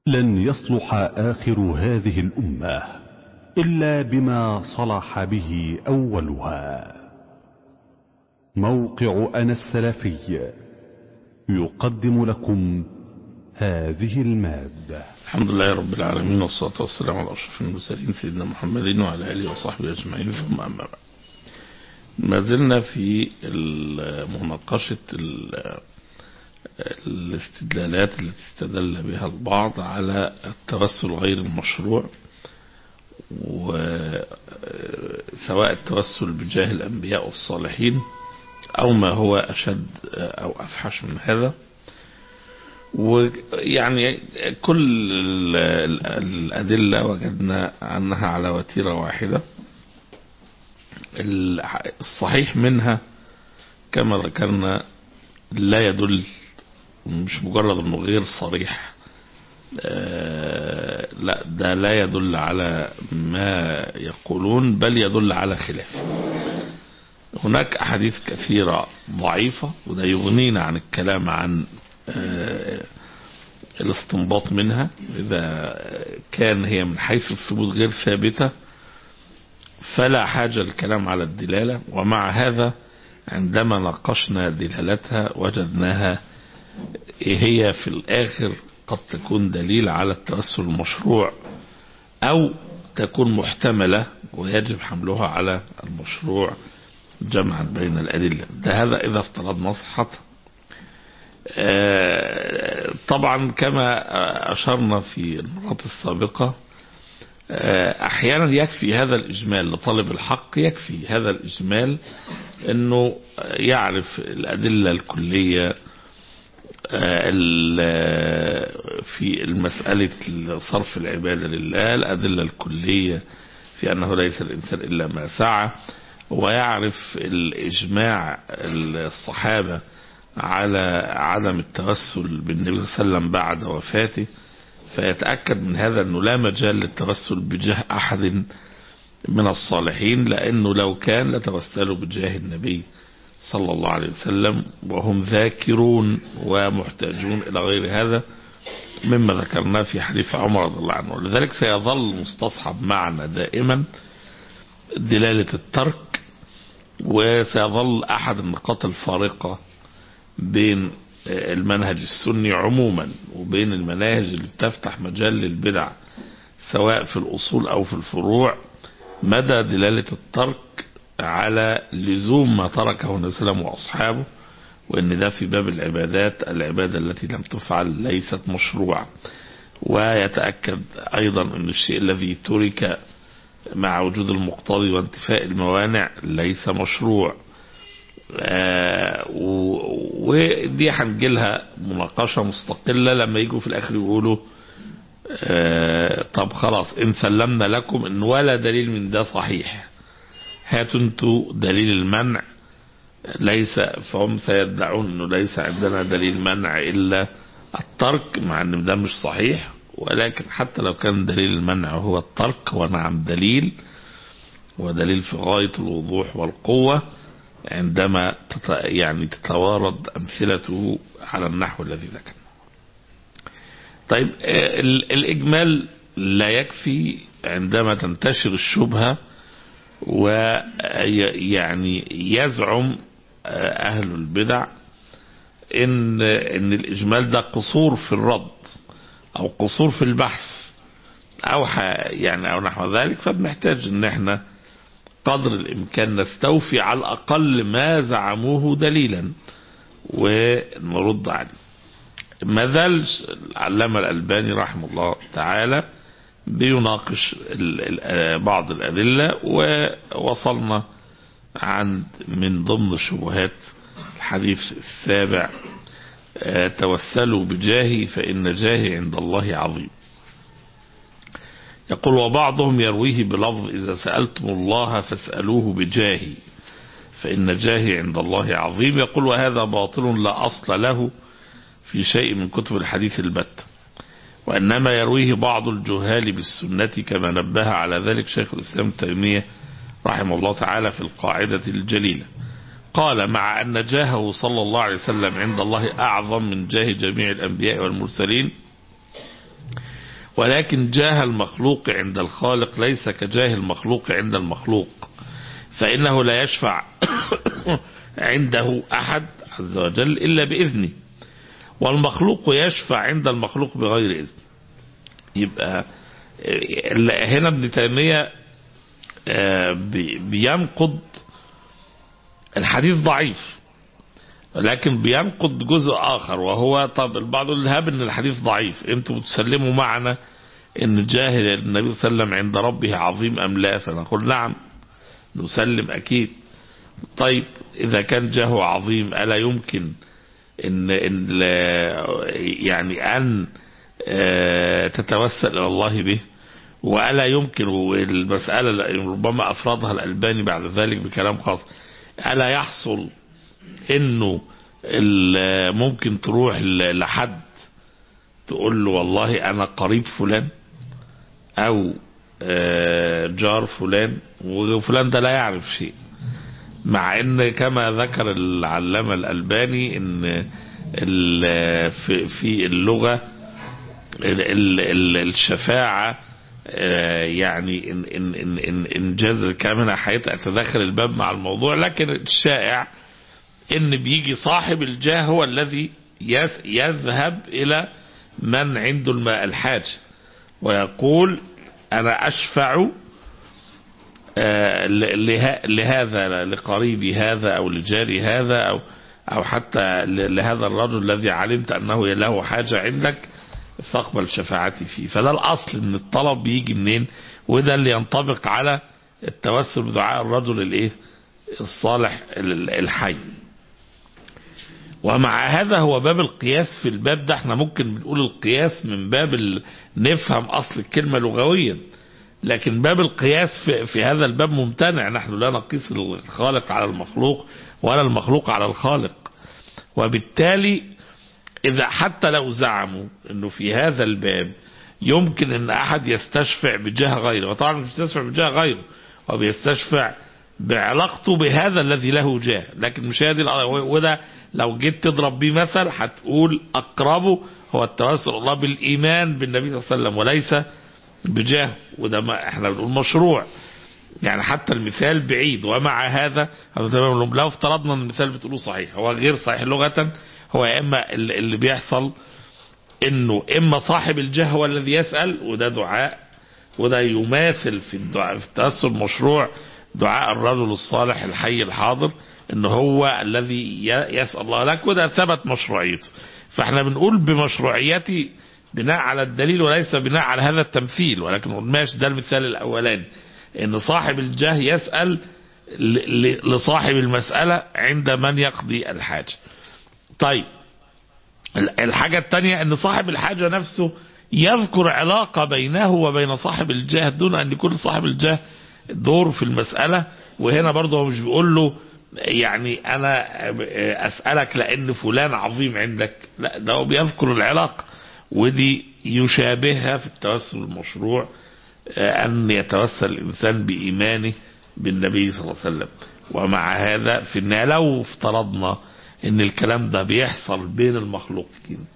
لن يصلح آخر هذه الأمة إلا بما صلح به أولها موقع أنا السلفي يقدم لكم هذه المادة الحمد لله رب العالمين والصلاة والسلام على أشرف المرسلين سيدنا محمد وعلى آله وصحبه أجمعين ثم أما بعد ما زلنا في مناقشة الاستدلالات التي استدل بها البعض على التوسل غير المشروع وسواء التوسل بجاه الأنبياء والصالحين أو ما هو أشد أو أفحش من هذا ويعني كل الأدلة وجدنا أنها على وتيرة واحدة الصحيح منها كما ذكرنا لا يدل مش مجرد انه غير صريح لا ده لا يدل على ما يقولون بل يدل على خلاف هناك أحاديث كثيرة ضعيفة وده يغنينا عن الكلام عن الاستنباط منها إذا كان هي من حيث الثبوت غير ثابتة فلا حاجة للكلام على الدلالة ومع هذا عندما ناقشنا دلالتها وجدناها هي في الآخر قد تكون دليل على التوسل المشروع أو تكون محتملة ويجب حملها على المشروع جمعا بين الأدلة ده هذا إذا افترضنا صحتها طبعا كما أشرنا في المرات السابقة أحيانا يكفي هذا الإجمال لطالب الحق يكفي هذا الإجمال أنه يعرف الأدلة الكلية في المسألة صرف العبادة لله الأدلة الكلية في أنه ليس الإنسان إلا ما سعى ويعرف الإجماع الصحابة على عدم التوسل بالنبي صلى الله عليه وسلم بعد وفاته فيتأكد من هذا أنه لا مجال للتوسل بجاه أحد من الصالحين لأنه لو كان لتوسلوا بجاه النبي صلى الله عليه وسلم وهم ذاكرون ومحتاجون إلى غير هذا مما ذكرناه في حديث عمر رضي الله عنه لذلك سيظل مستصحب معنا دائما دلالة الترك وسيظل أحد النقاط الفارقة بين المنهج السني عموما وبين المناهج اللي بتفتح مجال للبدع سواء في الأصول أو في الفروع مدى دلالة الترك على لزوم ما تركه النبي صلى الله عليه وسلم وأصحابه وأن ده في باب العبادات العبادة التي لم تفعل ليست مشروعة ويتأكد أيضا أن الشيء الذي ترك مع وجود المقتضي وانتفاء الموانع ليس مشروع آه ودي هنجيلها مناقشة مستقلة لما يجوا في الآخر يقولوا آه طب خلاص إن سلمنا لكم إن ولا دليل من ده صحيح هاتوا انتوا دليل المنع ليس فهم سيدعون انه ليس عندنا دليل منع الا الترك مع ان ده مش صحيح ولكن حتى لو كان دليل المنع هو الترك ونعم دليل ودليل في غاية الوضوح والقوة عندما يعني تتوارد أمثلته على النحو الذي ذكرنا طيب الإجمال لا يكفي عندما تنتشر الشبهة ويعني يزعم أهل البدع إن إن الإجمال ده قصور في الرد أو قصور في البحث أو يعني أو نحو ذلك فبنحتاج إن إحنا قدر الإمكان نستوفي على الأقل ما زعموه دليلا ونرد عليه ما زال العلامة الألباني رحمه الله تعالى بيناقش بعض الأدلة ووصلنا عند من ضمن الشبهات الحديث السابع توسلوا بجاهي فإن جاهي عند الله عظيم يقول وبعضهم يرويه بلفظ إذا سألتم الله فاسألوه بجاهي فإن جاهي عند الله عظيم يقول وهذا باطل لا أصل له في شيء من كتب الحديث البت وإنما يرويه بعض الجهال بالسنة كما نبه على ذلك شيخ الإسلام تيمية رحمه الله تعالى في القاعدة الجليلة قال مع أن جاهه صلى الله عليه وسلم عند الله أعظم من جاه جميع الأنبياء والمرسلين ولكن جاه المخلوق عند الخالق ليس كجاه المخلوق عند المخلوق فإنه لا يشفع عنده أحد عز وجل إلا بإذنه والمخلوق يشفع عند المخلوق بغير إذن يبقى هنا ابن تيمية بينقض الحديث ضعيف لكن بينقض جزء آخر وهو طب البعض الهاب ان الحديث ضعيف انتم بتسلموا معنا ان جاهل النبي صلى الله عليه وسلم عند ربه عظيم ام لا فنقول نعم نسلم اكيد طيب اذا كان جاهه عظيم الا يمكن ان, إن يعني ان تتوسل الى الله به والا يمكن المساله ربما افرضها الالباني بعد ذلك بكلام خاص الا يحصل انه ممكن تروح لحد تقول له والله انا قريب فلان او جار فلان وفلان ده لا يعرف شيء مع ان كما ذكر العلامة الالباني ان في اللغة الشفاعة يعني ان ان ان ان, إن جاز الكلام هنا هيتدخل الباب مع الموضوع لكن الشائع ان بيجي صاحب الجاه هو الذي يذهب الى من عنده الماء الحاجة ويقول انا اشفع لهذا لقريبي هذا او لجاري هذا او او حتى لهذا الرجل الذي علمت انه له حاجة عندك فاقبل شفاعتي فيه فده الاصل ان الطلب بيجي منين وده اللي ينطبق على التوسل بدعاء الرجل الايه الصالح الحي ومع هذا هو باب القياس في الباب ده احنا ممكن بنقول القياس من باب نفهم اصل الكلمة لغويا لكن باب القياس في, في هذا الباب ممتنع نحن لا نقيس الخالق على المخلوق ولا المخلوق على الخالق وبالتالي إذا حتى لو زعموا أنه في هذا الباب يمكن أن أحد يستشفع بجاه غيره وطبعا مش بيستشفع بجاه غيره وبيستشفع بعلاقته بهذا الذي له جاه لكن مش هذه وده لو جيت تضرب بيه مثل هتقول أقربه هو التوسل الله بالإيمان بالنبي صلى الله عليه وسلم وليس بجاه وده ما احنا بنقول مشروع يعني حتى المثال بعيد ومع هذا لو افترضنا ان المثال بتقوله صحيح هو غير صحيح لغة هو يا اما اللي بيحصل انه اما صاحب الجاه هو الذي يسأل وده دعاء وده يماثل في الدعاء في التأثر مشروع دعاء الرجل الصالح الحي الحاضر ان هو الذي يسأل الله لك وده ثبت مشروعيته فاحنا بنقول بمشروعيته بناء على الدليل وليس بناء على هذا التمثيل ولكن ماشي ده المثال الاولاني ان صاحب الجاه يسأل لصاحب المسألة عند من يقضي الحاجة طيب الحاجة الثانية ان صاحب الحاجة نفسه يذكر علاقة بينه وبين صاحب الجاه دون ان يكون صاحب الجاه دور في المسألة وهنا برضه هو مش بيقول له يعني انا اسألك لان فلان عظيم عندك لا ده هو بيذكر العلاقة ودي يشابهها في التوسل المشروع أن يتوسل الإنسان بإيمانه بالنبي صلى الله عليه وسلم ومع هذا في النهاية لو افترضنا ان الكلام ده بيحصل بين المخلوقين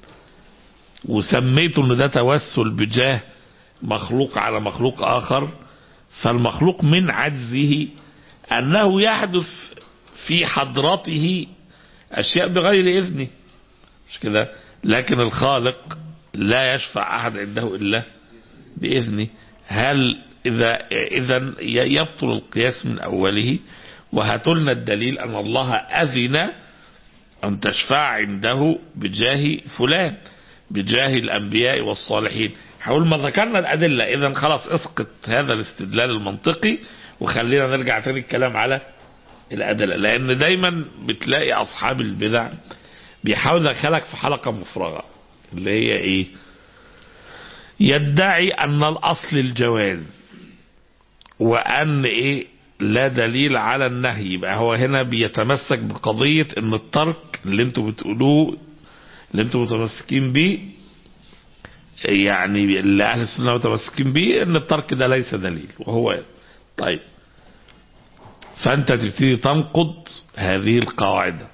وسميته ان ده توسل بجاه مخلوق على مخلوق آخر فالمخلوق من عجزه أنه يحدث في حضرته أشياء بغير إذنه مش كده لكن الخالق لا يشفع أحد عنده إلا بإذنه هل إذا إذا يبطل القياس من أوله وهاتلنا الدليل أن الله أذن أن تشفع عنده بجاه فلان بجاه الأنبياء والصالحين حول ما ذكرنا الأدلة إذا خلاص اسقط هذا الاستدلال المنطقي وخلينا نرجع تاني الكلام على الأدلة لأن دايما بتلاقي أصحاب البدع بيحاول يدخلك في حلقة مفرغة اللي هي إيه يدعي أن الأصل الجواز وأن إيه لا دليل على النهي يبقى هو هنا بيتمسك بقضية ان الترك اللي انتوا بتقولوه اللي انتوا متمسكين بيه يعني اللي اهل السنة متمسكين بيه ان الترك ده ليس دليل وهو طيب فانت تبتدي تنقض هذه القواعد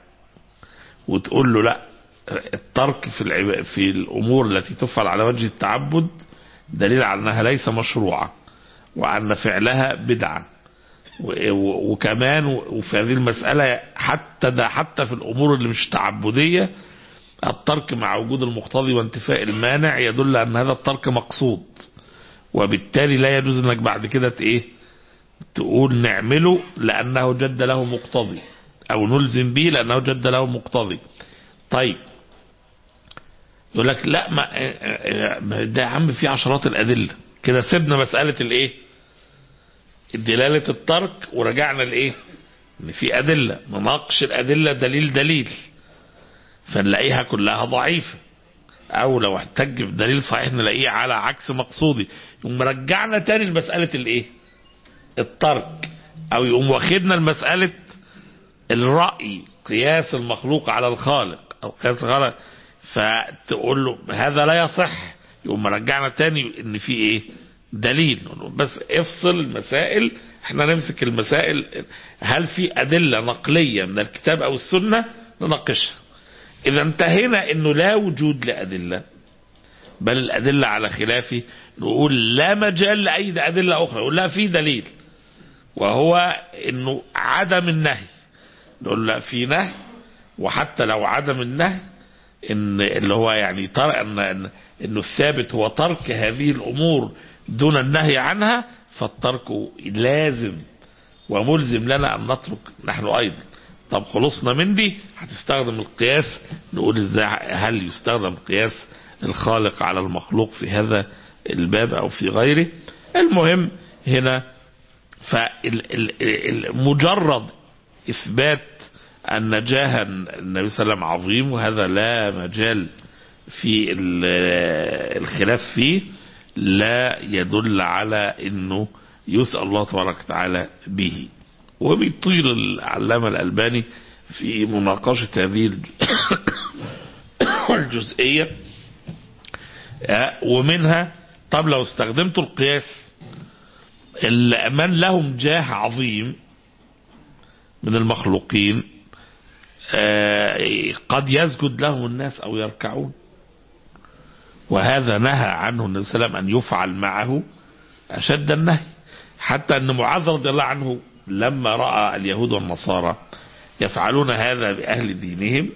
وتقول له لا الترك في العب... في الامور التي تفعل على وجه التعبد دليل على أنها ليس مشروعة وأن فعلها بدعة و- و- وكمان وفي هذه المسألة حتى ده حتى في الأمور اللي مش تعبدية الترك مع وجود المقتضي وانتفاء المانع يدل أن هذا الترك مقصود وبالتالي لا يجوز انك بعد كده ت- ايه تقول نعمله لأنه جد له مقتضي أو نلزم به لأنه جد له مقتضي طيب يقول لك لا ما ده يا عم في عشرات الأدلة كده سيبنا مسألة الايه دلالة الترك ورجعنا لايه ان في أدلة نناقش الأدلة دليل دليل فنلاقيها كلها ضعيفة او لو احتج بدليل صحيح نلاقيه على عكس مقصودي يقوم مرجعنا تاني لمسألة الايه الترك او يقوم واخدنا المسألة الرأي قياس المخلوق على الخالق او قياس الخالق فتقول له هذا لا يصح يقوم مرجعنا تاني ان في ايه دليل بس افصل المسائل احنا نمسك المسائل هل في ادلة نقلية من الكتاب او السنة نناقشها اذا انتهينا انه لا وجود لادلة بل الادلة على خلافه نقول لا مجال لاي ادلة اخرى نقول لا في دليل وهو انه عدم النهي نقول لا في نهي وحتى لو عدم النهي ان اللي هو يعني ترى ان إن- انه الثابت هو ترك هذه الامور دون النهي عنها فالترك لازم وملزم لنا ان نترك نحن ايضا طب خلصنا من دي هتستخدم القياس نقول ازاي هل يستخدم قياس الخالق على المخلوق في هذا الباب او في غيره المهم هنا فمجرد اثبات ان جاه النبي صلى الله عليه وسلم عظيم وهذا لا مجال في ال- الخلاف فيه لا يدل على انه يسأل الله تبارك وتعالى به وبيطيل العلامة الألباني في مناقشة هذه الج- الجزئية آه، ومنها طب لو استخدمت القياس ال- من لهم جاه عظيم من المخلوقين آه، قد يسجد لهم الناس أو يركعون وهذا نهى عنه النبي صلى الله عليه وسلم أن يفعل معه أشد النهي حتى أن معاذ رضي الله عنه لما رأى اليهود والنصارى يفعلون هذا بأهل دينهم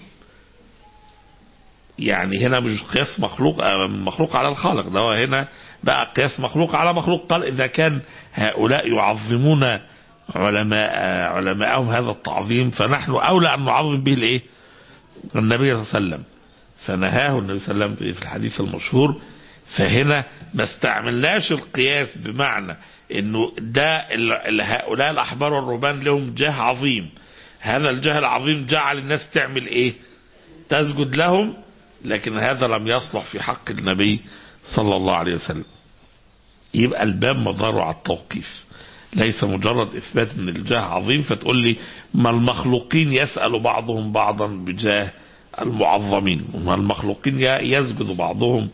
يعني هنا مش قياس مخلوق آه، مخلوق على الخالق ده هو هنا بقى قياس مخلوق على مخلوق قال إذا كان هؤلاء يعظمون علماء آه، علماءهم هذا التعظيم فنحن أولى أن نعظم به الإيه النبي صلى الله عليه وسلم فنهاه النبي صلى الله عليه وسلم في الحديث المشهور فهنا ما استعملناش القياس بمعنى انه ده ال- ال- هؤلاء الاحبار والرهبان لهم جاه عظيم هذا الجاه العظيم جعل الناس تعمل ايه تسجد لهم لكن هذا لم يصلح في حق النبي صلى الله عليه وسلم يبقى الباب مداره على التوقيف ليس مجرد اثبات ان الجاه عظيم فتقول لي ما المخلوقين يسأل بعضهم بعضا بجاه المعظمين وما المخلوقين ي- يسجد بعضهم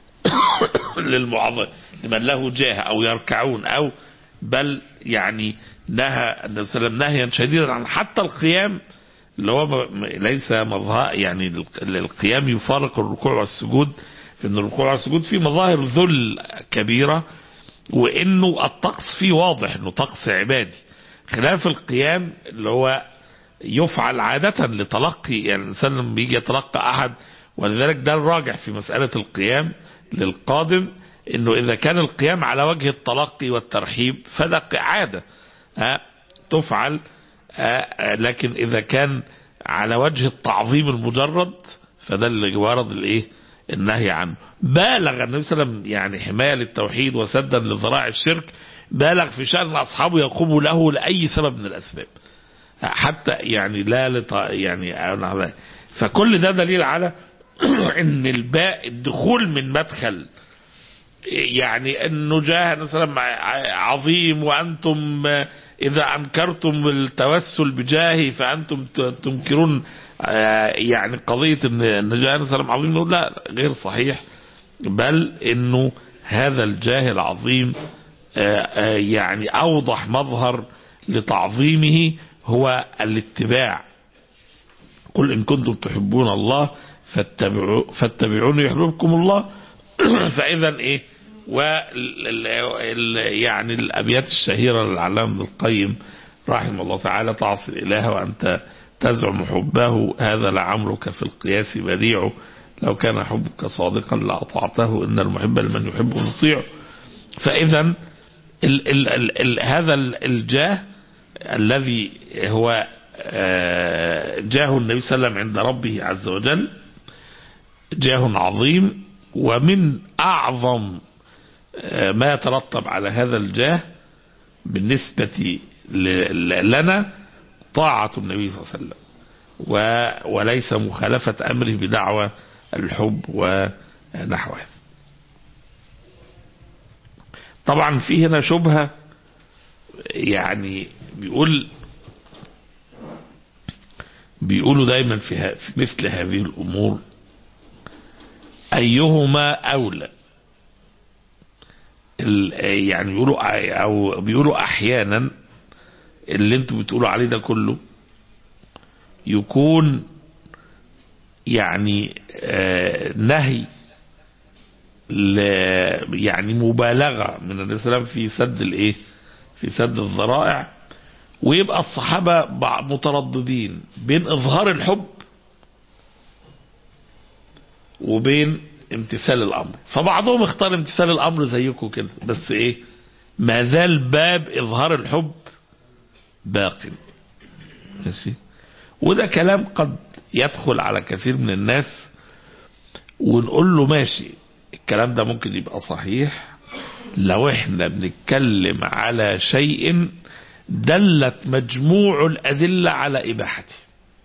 للمعظم لمن له جاه او يركعون او بل يعني نهى النبي صلى الله عليه وسلم نهيا شديدا عن حتى القيام اللي هو م- م- ليس مظهر يعني ال- القيام يفارق الركوع والسجود في ان الركوع والسجود فيه مظاهر ذل كبيره وانه الطقس فيه واضح انه طقس عبادي خلاف القيام اللي هو يفعل عادة لتلقي يعني الإنسان لما بيجي يتلقى أحد ولذلك ده الراجح في مسألة القيام للقادم إنه إذا كان القيام على وجه التلقي والترحيب فده عادة ها، تفعل آه، آه، لكن إذا كان على وجه التعظيم المجرد فده اللي ورد الإيه النهي عنه بالغ النبي صلى الله عليه وسلم يعني حماية للتوحيد وسدا لذراع الشرك بالغ في شأن أصحابه يقوموا له لأي سبب من الأسباب حتى يعني لا لط... يعني فكل ده دليل على ان الباء الدخول من مدخل يعني انه جاه مثلا عظيم وانتم اذا انكرتم التوسل بجاهي فانتم ت- تنكرون آه، يعني قضيه ان ان جاه مثلا عظيم نقول لا غير صحيح بل انه هذا الجاه العظيم آه، آه، يعني اوضح مظهر لتعظيمه هو الاتباع قل إن كنتم تحبون الله فاتبعوا فاتبعوني يحببكم الله فإذا إيه وال ال- يعني الأبيات الشهيرة للعلامة ابن القيم رحمه الله تعالى تعصي الإله وأنت تزعم حبه هذا لعمرك في القياس بديع لو كان حبك صادقا لأطعته إن المحب لمن يحب مطيع فإذا ال ال ال ال هذا ال- الجاه الذي هو آه، جاه النبي صلى الله عليه وسلم عند ربه عز وجل جاه عظيم ومن أعظم آه، ما يترتب على هذا الجاه بالنسبة ل- لنا طاعة النبي صلى الله عليه وسلم و- وليس مخالفة أمره بدعوى الحب ونحو هذا طبعا في هنا شبهة يعني بيقول بيقولوا دايما في, ه- في مثل هذه الأمور أيهما أولى ال- يعني بيقولوا أو بيقولوا أحيانا اللي انتوا بتقولوا عليه ده كله يكون يعني آه، نهي ل يعني مبالغة من النبي صلى الله عليه وسلم في سد الايه في سد الذرائع ويبقى الصحابة بع- مترددين بين إظهار الحب وبين امتثال الأمر فبعضهم اختار امتثال الأمر زيكم كده بس إيه ما زال باب إظهار الحب باق ماشي وده كلام قد يدخل على كثير من الناس ونقول له ماشي الكلام ده ممكن يبقى صحيح لو احنا بنتكلم على شيء دلت مجموع الأدلة على إباحته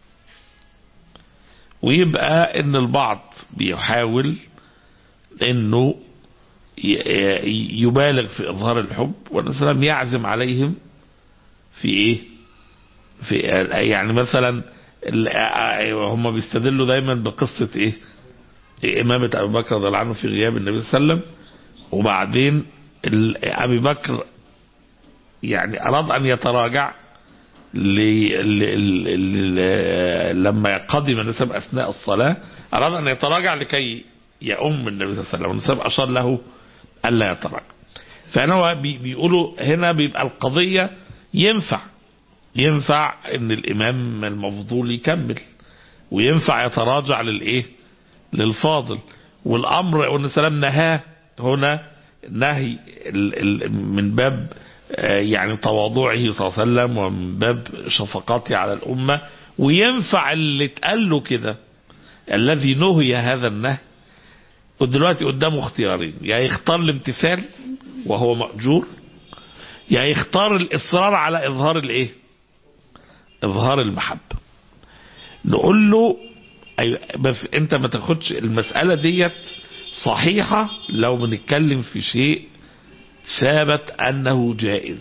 ويبقى ان البعض بيحاول انه ي- يبالغ في اظهار الحب والنبي يعزم عليهم في ايه في يعني مثلا ال- هم بيستدلوا دايما بقصة ايه إمامة أبي بكر رضي الله عنه في غياب النبي صلى الله عليه وسلم وبعدين ال- أبي بكر يعني أراد أن يتراجع ل- ل- ل- ل- لما قدم النسب أثناء الصلاة أراد أن يتراجع لكي يؤم النبي صلى الله عليه وسلم النسب أشار له ألا يتراجع فهنا هو بي- بيقولوا هنا بيبقى القضية ينفع ينفع ان الامام المفضول يكمل وينفع يتراجع للايه للفاضل والامر ان سلام نهاه هنا نهي ال- ال- من باب آه، يعني تواضعه صلى الله عليه وسلم ومن باب شفقاته على الامه وينفع اللي اتقال له كده الذي نهي هذا النهي ودلوقتي قدامه اختيارين يا يختار الامتثال وهو مأجور يا يختار الاصرار على اظهار الايه اظهار المحبه نقول له أيوة بس انت ما تاخدش المساله ديت صحيحه لو بنتكلم في شيء ثابت انه جائز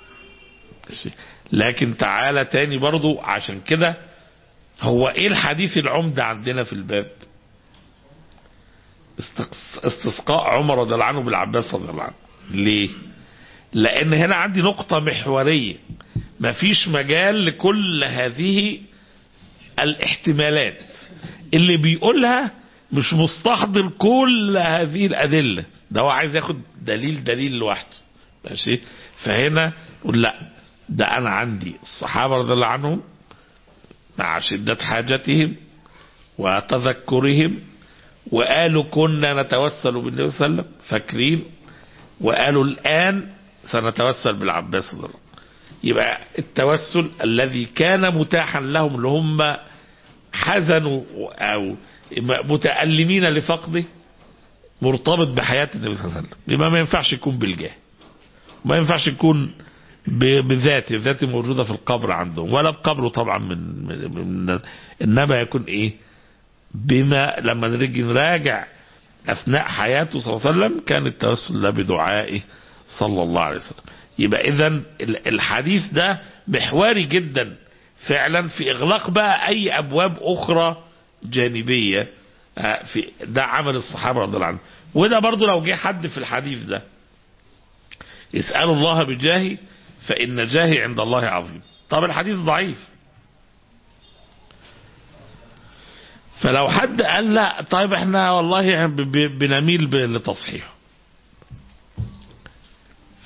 لكن تعالى تاني برضو عشان كده هو ايه الحديث العمده عندنا في الباب استقص- استسقاء عمر رضي الله عنه بالعباس رضي الله عنه ليه لان هنا عندي نقطة محورية مفيش مجال لكل هذه الاحتمالات اللي بيقولها مش مستحضر كل هذه الأدلة ده هو عايز ياخد دليل دليل لوحده ماشي فهنا نقول لا ده أنا عندي الصحابة رضي الله عنهم مع شدة حاجتهم وتذكرهم وقالوا كنا نتوسل بالنبي صلى الله عليه وسلم فاكرين وقالوا الآن سنتوسل بالعباس رضي الله عنه. يبقى التوسل الذي كان متاحا لهم اللي هم حزنوا أو متألمين لفقده مرتبط بحياة النبي صلى الله عليه وسلم يبقى ما ينفعش يكون بالجاه ما ينفعش يكون ب- بذاته ذاته موجودة في القبر عندهم ولا بقبره طبعا من, من, من إنما يكون إيه بما لما نرجع نراجع أثناء حياته صلى الله عليه وسلم كان التوسل له بدعائه صلى الله عليه وسلم يبقى إذا الحديث ده محوري جدا فعلا في إغلاق بقى أي أبواب أخرى جانبية آه، في ده عمل الصحابة رضي الله عنهم وده برضو لو جه حد في الحديث ده اسألوا الله بجاهي فإن جاهي عند الله عظيم طب الحديث ضعيف فلو حد قال لا طيب احنا والله ب- ب- بنميل ب- لتصحيحه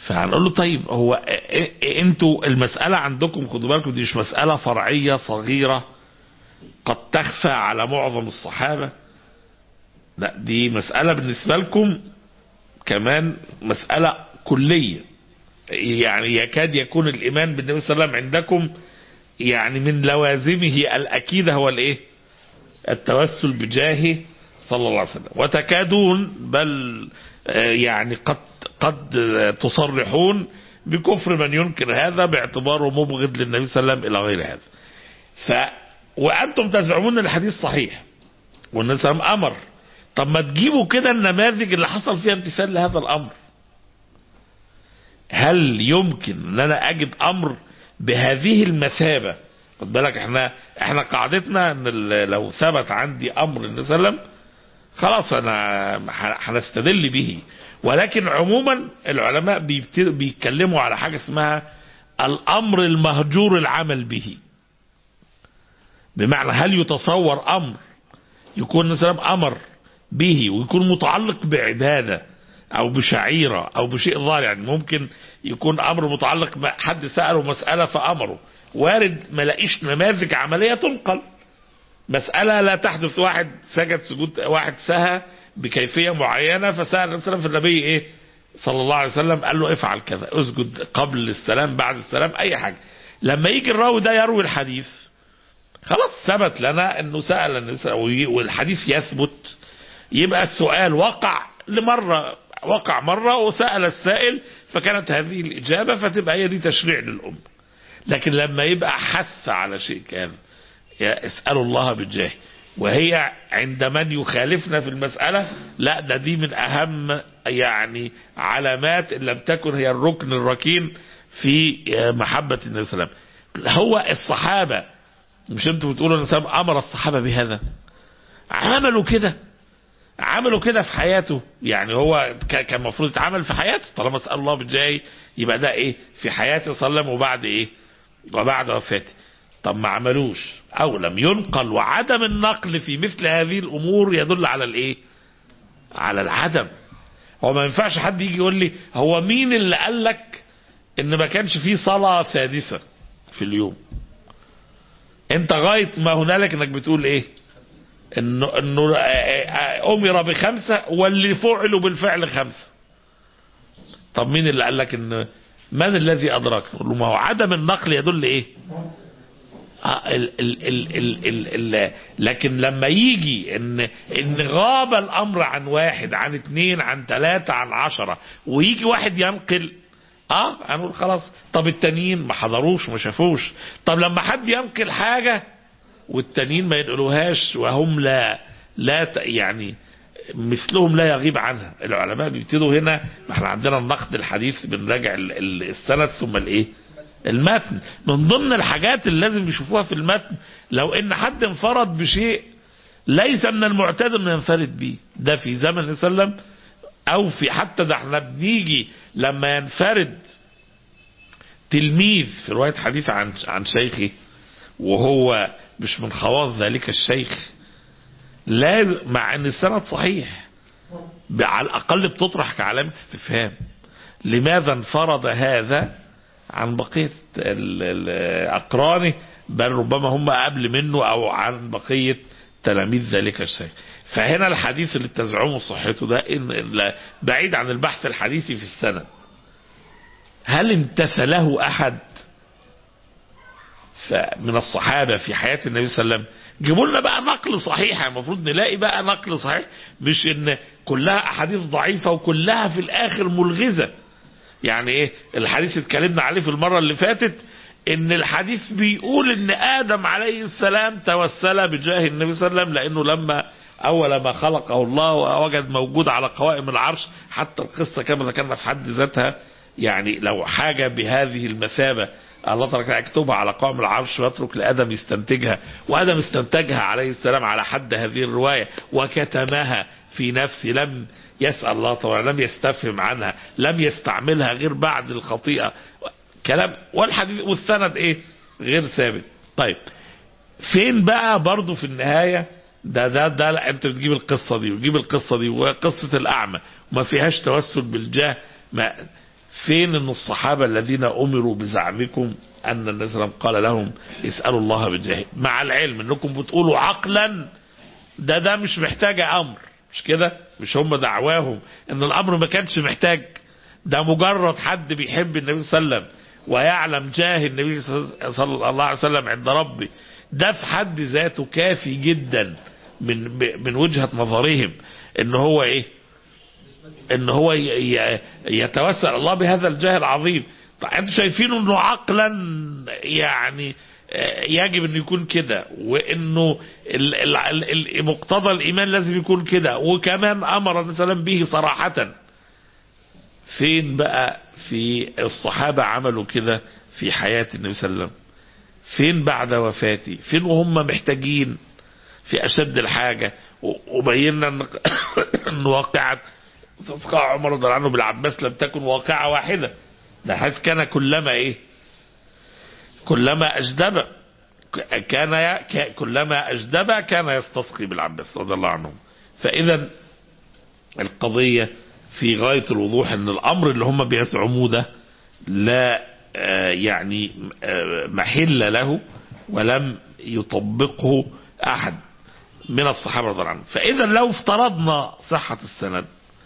فهنقول له طيب هو إ- إ- انتوا المسألة عندكم خدوا بالكم دي مش مسألة فرعية صغيرة قد تخفى على معظم الصحابة لا دي مسألة بالنسبة لكم كمان مسألة كلية يعني يكاد يكون الإيمان بالنبي صلى الله عليه وسلم عندكم يعني من لوازمه الأكيدة هو الإيه التوسل بجاهه صلى الله عليه وسلم وتكادون بل آه، يعني قد قد آه، تصرحون بكفر من ينكر هذا باعتباره مبغض للنبي صلى الله عليه وسلم إلى غير هذا ف وأنتم تزعمون أن الحديث صحيح والنبي صلى الله عليه وسلم أمر طب ما تجيبوا كده النماذج اللي حصل فيها امتثال لهذا الأمر هل يمكن ان انا اجد امر بهذه المثابه خد بالك احنا احنا قاعدتنا ان ال- لو ثبت عندي امر النبي صلى الله عليه وسلم خلاص انا ه- هنستدل به ولكن عموما العلماء بيبت- بيتكلموا على حاجه اسمها الامر المهجور العمل به بمعنى هل يتصور امر يكون النبي صلى الله عليه وسلم امر به ويكون متعلق بعباده او بشعيره او بشيء ظاهر يعني ممكن يكون امر متعلق بحد ساله مساله فامره وارد ما لاقيش نماذج عمليه تنقل مساله لا تحدث واحد سجد سجود واحد سهى بكيفيه معينه فسال النبي صلى الله عليه وسلم فالنبي ايه صلى الله عليه وسلم قال له افعل كذا اسجد قبل السلام بعد السلام اي حاجه لما يجي الراوي ده يروي الحديث خلاص ثبت لنا انه سال النبي صلى الله عليه وسلم والحديث يثبت يبقى السؤال وقع لمرة وقع مرة وسأل السائل فكانت هذه الإجابة فتبقى هي دي تشريع للأمة لكن لما يبقى حث على شيء كان يا اسألوا الله بالجاه وهي عند من يخالفنا في المسألة لا ده دي من أهم يعني علامات إن لم تكن هي الركن الركين في محبة النبي صلى الله عليه وسلم هو الصحابة مش انتوا بتقولوا ان النبي امر الصحابة بهذا عملوا كده عملوا كده في حياته يعني هو ك- كان المفروض يتعمل في حياته طالما سأل الله بالجاي يبقى ده ايه في حياته صلى الله عليه وسلم وبعد ايه وبعد وفاته طب ما عملوش او لم ينقل وعدم النقل في مثل هذه الامور يدل على الايه على العدم هو ما ينفعش حد يجي يقول لي هو مين اللي قال لك ان ما كانش فيه صلاة سادسة في اليوم انت غاية ما هنالك انك بتقول ايه انه انه امر بخمسه واللي فعلوا بالفعل خمسه طب مين اللي قال لك ان من الذي ادرك نقول له ما هو عدم النقل يدل ايه آه، ال ال ال ال ال ال لكن لما يجي ان ان غاب الامر عن واحد عن اثنين عن ثلاثة عن عشرة ويجي واحد ينقل اه هنقول خلاص طب التانيين ما حضروش ما شافوش طب لما حد ينقل حاجة والتانيين ما ينقلوهاش وهم لا لا ت- يعني مثلهم لا يغيب عنها العلماء بيبتدوا هنا ما احنا عندنا النقد الحديث بنراجع ال- ال- السند ثم الايه المتن من ضمن الحاجات اللي لازم يشوفوها في المتن لو ان حد انفرد بشيء ليس من المعتاد انه ينفرد به ده في زمن النبي صلى الله عليه وسلم او في حتى ده احنا بنيجي لما ينفرد تلميذ في روايه حديث عن عن شيخه وهو مش من خواص ذلك الشيخ لازم مع ان السند صحيح ب- على الاقل بتطرح كعلامه استفهام لماذا انفرد هذا عن بقيه ال- ال- اقرانه بل ربما هم قبل منه او عن بقيه تلاميذ ذلك الشيخ فهنا الحديث اللي تزعمه صحته ده إن إن- بعيد عن البحث الحديثي في السند هل امتثله احد ف- من الصحابة في حياة النبي صلى الله عليه وسلم جيبوا لنا بقى نقل صحيح المفروض نلاقي بقى نقل صحيح مش ان كلها احاديث ضعيفة وكلها في الاخر ملغزة يعني ايه الحديث اتكلمنا عليه في المرة اللي فاتت ان الحديث بيقول ان ادم عليه السلام توسل بجاه النبي صلى الله عليه وسلم لانه لما اول ما خلقه الله ووجد موجود على قوائم العرش حتى القصة كما ذكرنا في حد ذاتها يعني لو حاجة بهذه المثابة الله تبارك وتعالى يكتبها على قائم العرش ويترك لادم يستنتجها وادم استنتجها عليه السلام على حد هذه الروايه وكتمها في نفسه لم يسال الله تعالى لم يستفهم عنها لم يستعملها غير بعد الخطيئه كلام والحديث والسند ايه غير ثابت طيب فين بقى برضو في النهايه ده ده ده لا انت بتجيب القصه دي وتجيب القصه دي وقصه الاعمى وما فيهاش توسل بالجاه ما فين ان الصحابة الذين امروا بزعمكم ان النبي صلى الله عليه وسلم قال لهم اسألوا الله بالجاه مع العلم انكم بتقولوا عقلا ده ده مش محتاج امر مش كده مش هم دعواهم ان الامر ما كانش محتاج ده مجرد حد بيحب النبي صلى الله عليه وسلم ويعلم جاه النبي صلى الله عليه وسلم عند ربه ده في حد ذاته كافي جدا من من وجهة نظرهم ان هو ايه ان هو ي- ي- يتوسل الله بهذا الجاه العظيم طيب انتوا شايفين انه عقلا يعني آه، يجب انه يكون كده وانه ال- ال- ال- ال- مقتضى الايمان لازم يكون كده وكمان امر النبي صلى الله عليه وسلم به صراحة فين بقى في الصحابة عملوا كده في حياة النبي صلى الله عليه وسلم فين بعد وفاته فين وهم محتاجين في أشد الحاجة و- وبينا أن أن واقعة استسقاء عمر رضي الله عنه بالعباس لم تكن واقعة واحدة ده حيث كان كلما إيه كلما أجدب ك- كان ي- ك- كلما أجدب كان يستسقي بالعباس رضي الله عنه فإذا القضية في غاية الوضوح أن الأمر اللي هم بيزعموه ده لا آه، يعني آه، محل له ولم يطبقه أحد من الصحابة رضي الله عنهم فإذا لو افترضنا صحة السند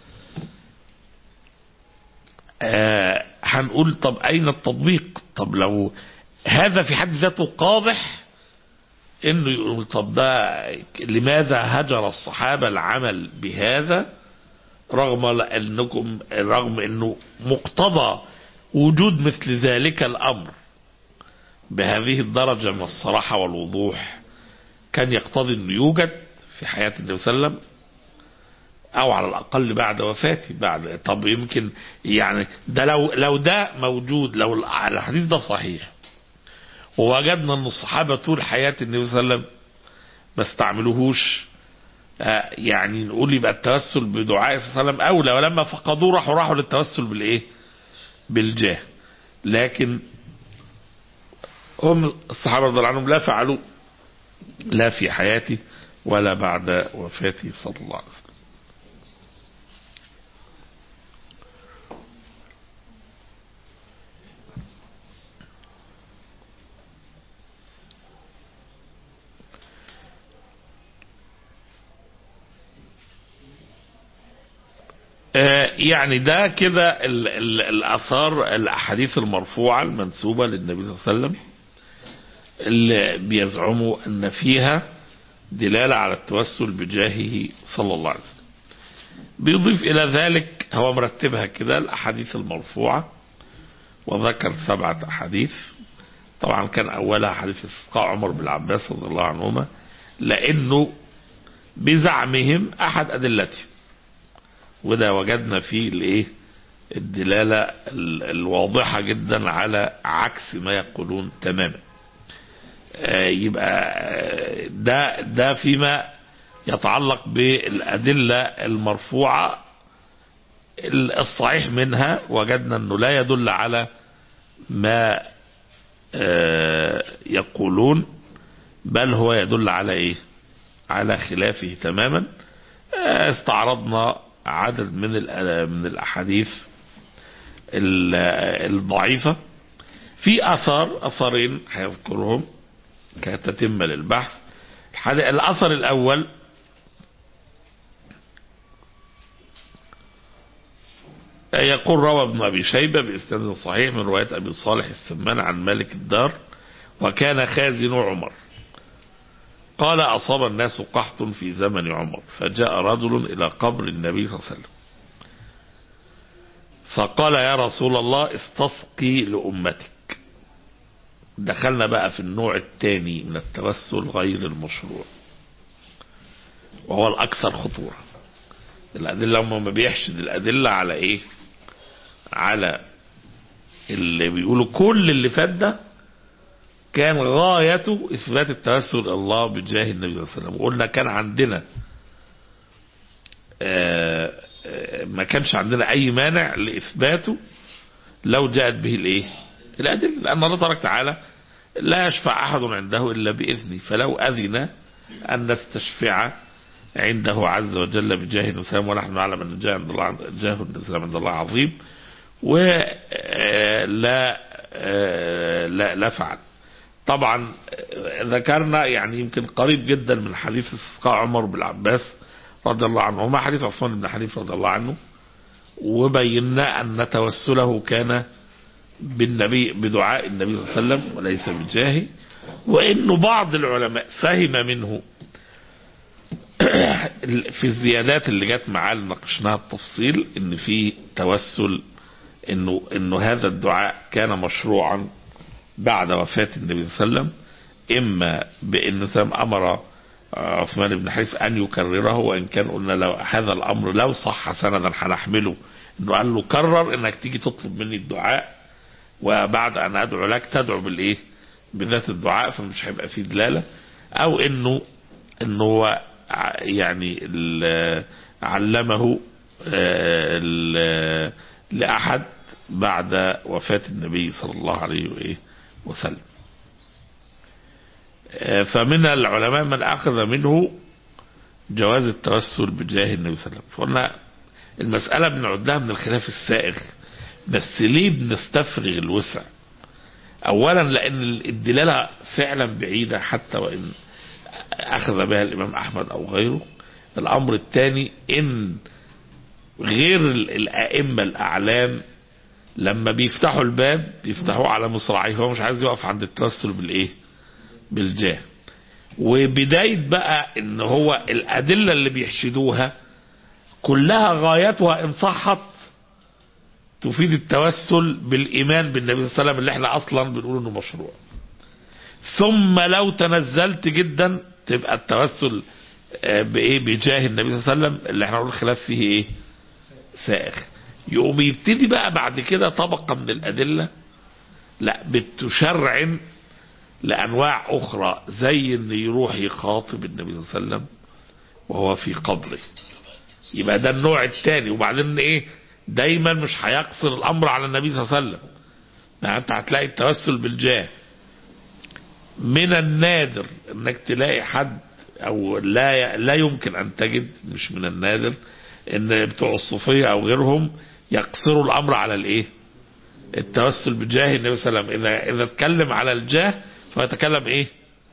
آه، هنقول طب أين التطبيق طب لو هذا في حد ذاته قاضح انه يقول طب ده لماذا هجر الصحابة العمل بهذا رغم انكم رغم انه مقتضى وجود مثل ذلك الامر بهذه الدرجة من الصراحة والوضوح كان يقتضي انه يوجد في حياة النبي صلى الله عليه وسلم او على الاقل بعد وفاته بعد طب يمكن يعني ده لو لو ده موجود لو الحديث ده صحيح ووجدنا ان الصحابه طول حياه النبي صلى الله عليه وسلم ما استعملوهوش آه، يعني نقول يبقى التوسل بدعاء صلى الله عليه وسلم اولى ولما فقدوه راحوا راحوا للتوسل بالايه؟ بالجاه لكن هم الصحابه رضي الله عنهم لا فعلوا لا في حياته ولا بعد وفاته صلى الله عليه وسلم آه، يعني ده كده ال- ال- الآثار الأحاديث المرفوعة المنسوبة للنبي صلى الله عليه وسلم اللي بيزعموا أن فيها دلالة على التوسل بجاهه صلى الله عليه وسلم بيضيف إلى ذلك هو مرتبها كده الأحاديث المرفوعة وذكر سبعة أحاديث طبعا كان أولها حديث استسقاء عمر بن العباس رضي الله عنهما لأنه بزعمهم أحد أدلتهم وده وجدنا فيه الايه الدلالة ال- الواضحة جدا على عكس ما يقولون تماما آه، يبقى آه، ده ده فيما يتعلق بالأدلة المرفوعة ال- الصحيح منها وجدنا أنه لا يدل على ما آه، يقولون بل هو يدل على إيه على خلافه تماما آه، استعرضنا عدد من الأ- من الأحاديث ال- الضعيفة في أثر أثرين هيذكرهم كتتمة للبحث الحد- الأثر الأول يقول روى ابن أبي شيبة بإسناد صحيح من رواية أبي صالح السمان عن مالك الدار وكان خازن عمر قال أصاب الناس قحط في زمن عمر فجاء رجل إلى قبر النبي صلى الله عليه وسلم فقال يا رسول الله استسقي لأمتك دخلنا بقى في النوع الثاني من التوسل غير المشروع وهو الأكثر خطورة الأدلة هم ما بيحشد الأدلة على إيه على اللي بيقولوا كل اللي فات ده كان غايته إثبات التوسل إلى الله بجاه النبي صلى الله عليه وسلم وقلنا كان عندنا آه، آه، ما كانش عندنا أي مانع لإثباته لو جاءت به الإيه الأدلة لأن الله تبارك وتعالى لا يشفع أحد عنده إلا بإذنه فلو أذن أن نستشفع عنده عز وجل بجاه النبي ونحن نعلم أن جاه عند الله جاه النبي عند الله عظيم ولا لا لا فعل طبعا ذكرنا يعني يمكن قريب جدا من حديث استسقاء عمر بن العباس رضي الله عنهما حديث عثمان بن حنيفه رضي الله عنه وبينا أن توسله كان بالنبي بدعاء النبي صلى الله عليه وسلم وليس بجاهه وإنه بعض العلماء فهم منه في الزيادات اللي جت معاه اللي ناقشناها التفصيل ان في توسل انه انه هذا الدعاء كان مشروعا بعد وفاة النبي صلى الله عليه وسلم اما بان سلم امر عثمان بن حنيف ان يكرره وان كان قلنا لو هذا الامر لو صح سندا هنحمله انه قال له كرر انك تيجي تطلب مني الدعاء وبعد ان ادعو لك تدعو بالايه بذات الدعاء فمش هيبقى فيه دلاله او انه انه هو يعني علمه لاحد بعد وفاه النبي صلى الله عليه وسلم فمن العلماء من أخذ منه جواز التوسل بجاه النبي صلى الله عليه وسلم فقلنا المسألة بنعدها من الخلاف السائغ بس ليه بنستفرغ الوسع أولا لأن الدلالة فعلا بعيدة حتى وإن أخذ بها الإمام أحمد أو غيره الأمر الثاني إن غير الأئمة الأعلام لما بيفتحوا الباب بيفتحوه على مصراعيه هو مش عايز يقف عند التوسل بالإيه بالجاه وبداية بقى ان هو الادلة اللي بيحشدوها كلها غايتها ان صحت تفيد التوسل بالايمان بالنبي صلى الله عليه وسلم اللي احنا اصلا بنقول انه مشروع ثم لو تنزلت جدا تبقى التوسل بايه بجاه النبي صلى الله عليه وسلم اللي احنا نقول الخلاف فيه ايه سائغ يقوم يبتدي بقى بعد كده طبقة من الادلة لا بتشرعن لأنواع أخرى زي إن يروح يخاطب النبي صلى الله عليه وسلم وهو في قبره يبقى ده النوع الثاني وبعدين إيه دايما مش هيقصر الأمر على النبي صلى الله عليه وسلم يعني أنت هتلاقي التوسل بالجاه من النادر إنك تلاقي حد أو لا لا يمكن أن تجد مش من النادر إن بتوع الصوفية أو غيرهم يقصروا الأمر على الإيه؟ التوسل بجاه النبي صلى الله عليه وسلم إذا إذا اتكلم على الجاه فيتكلم ايه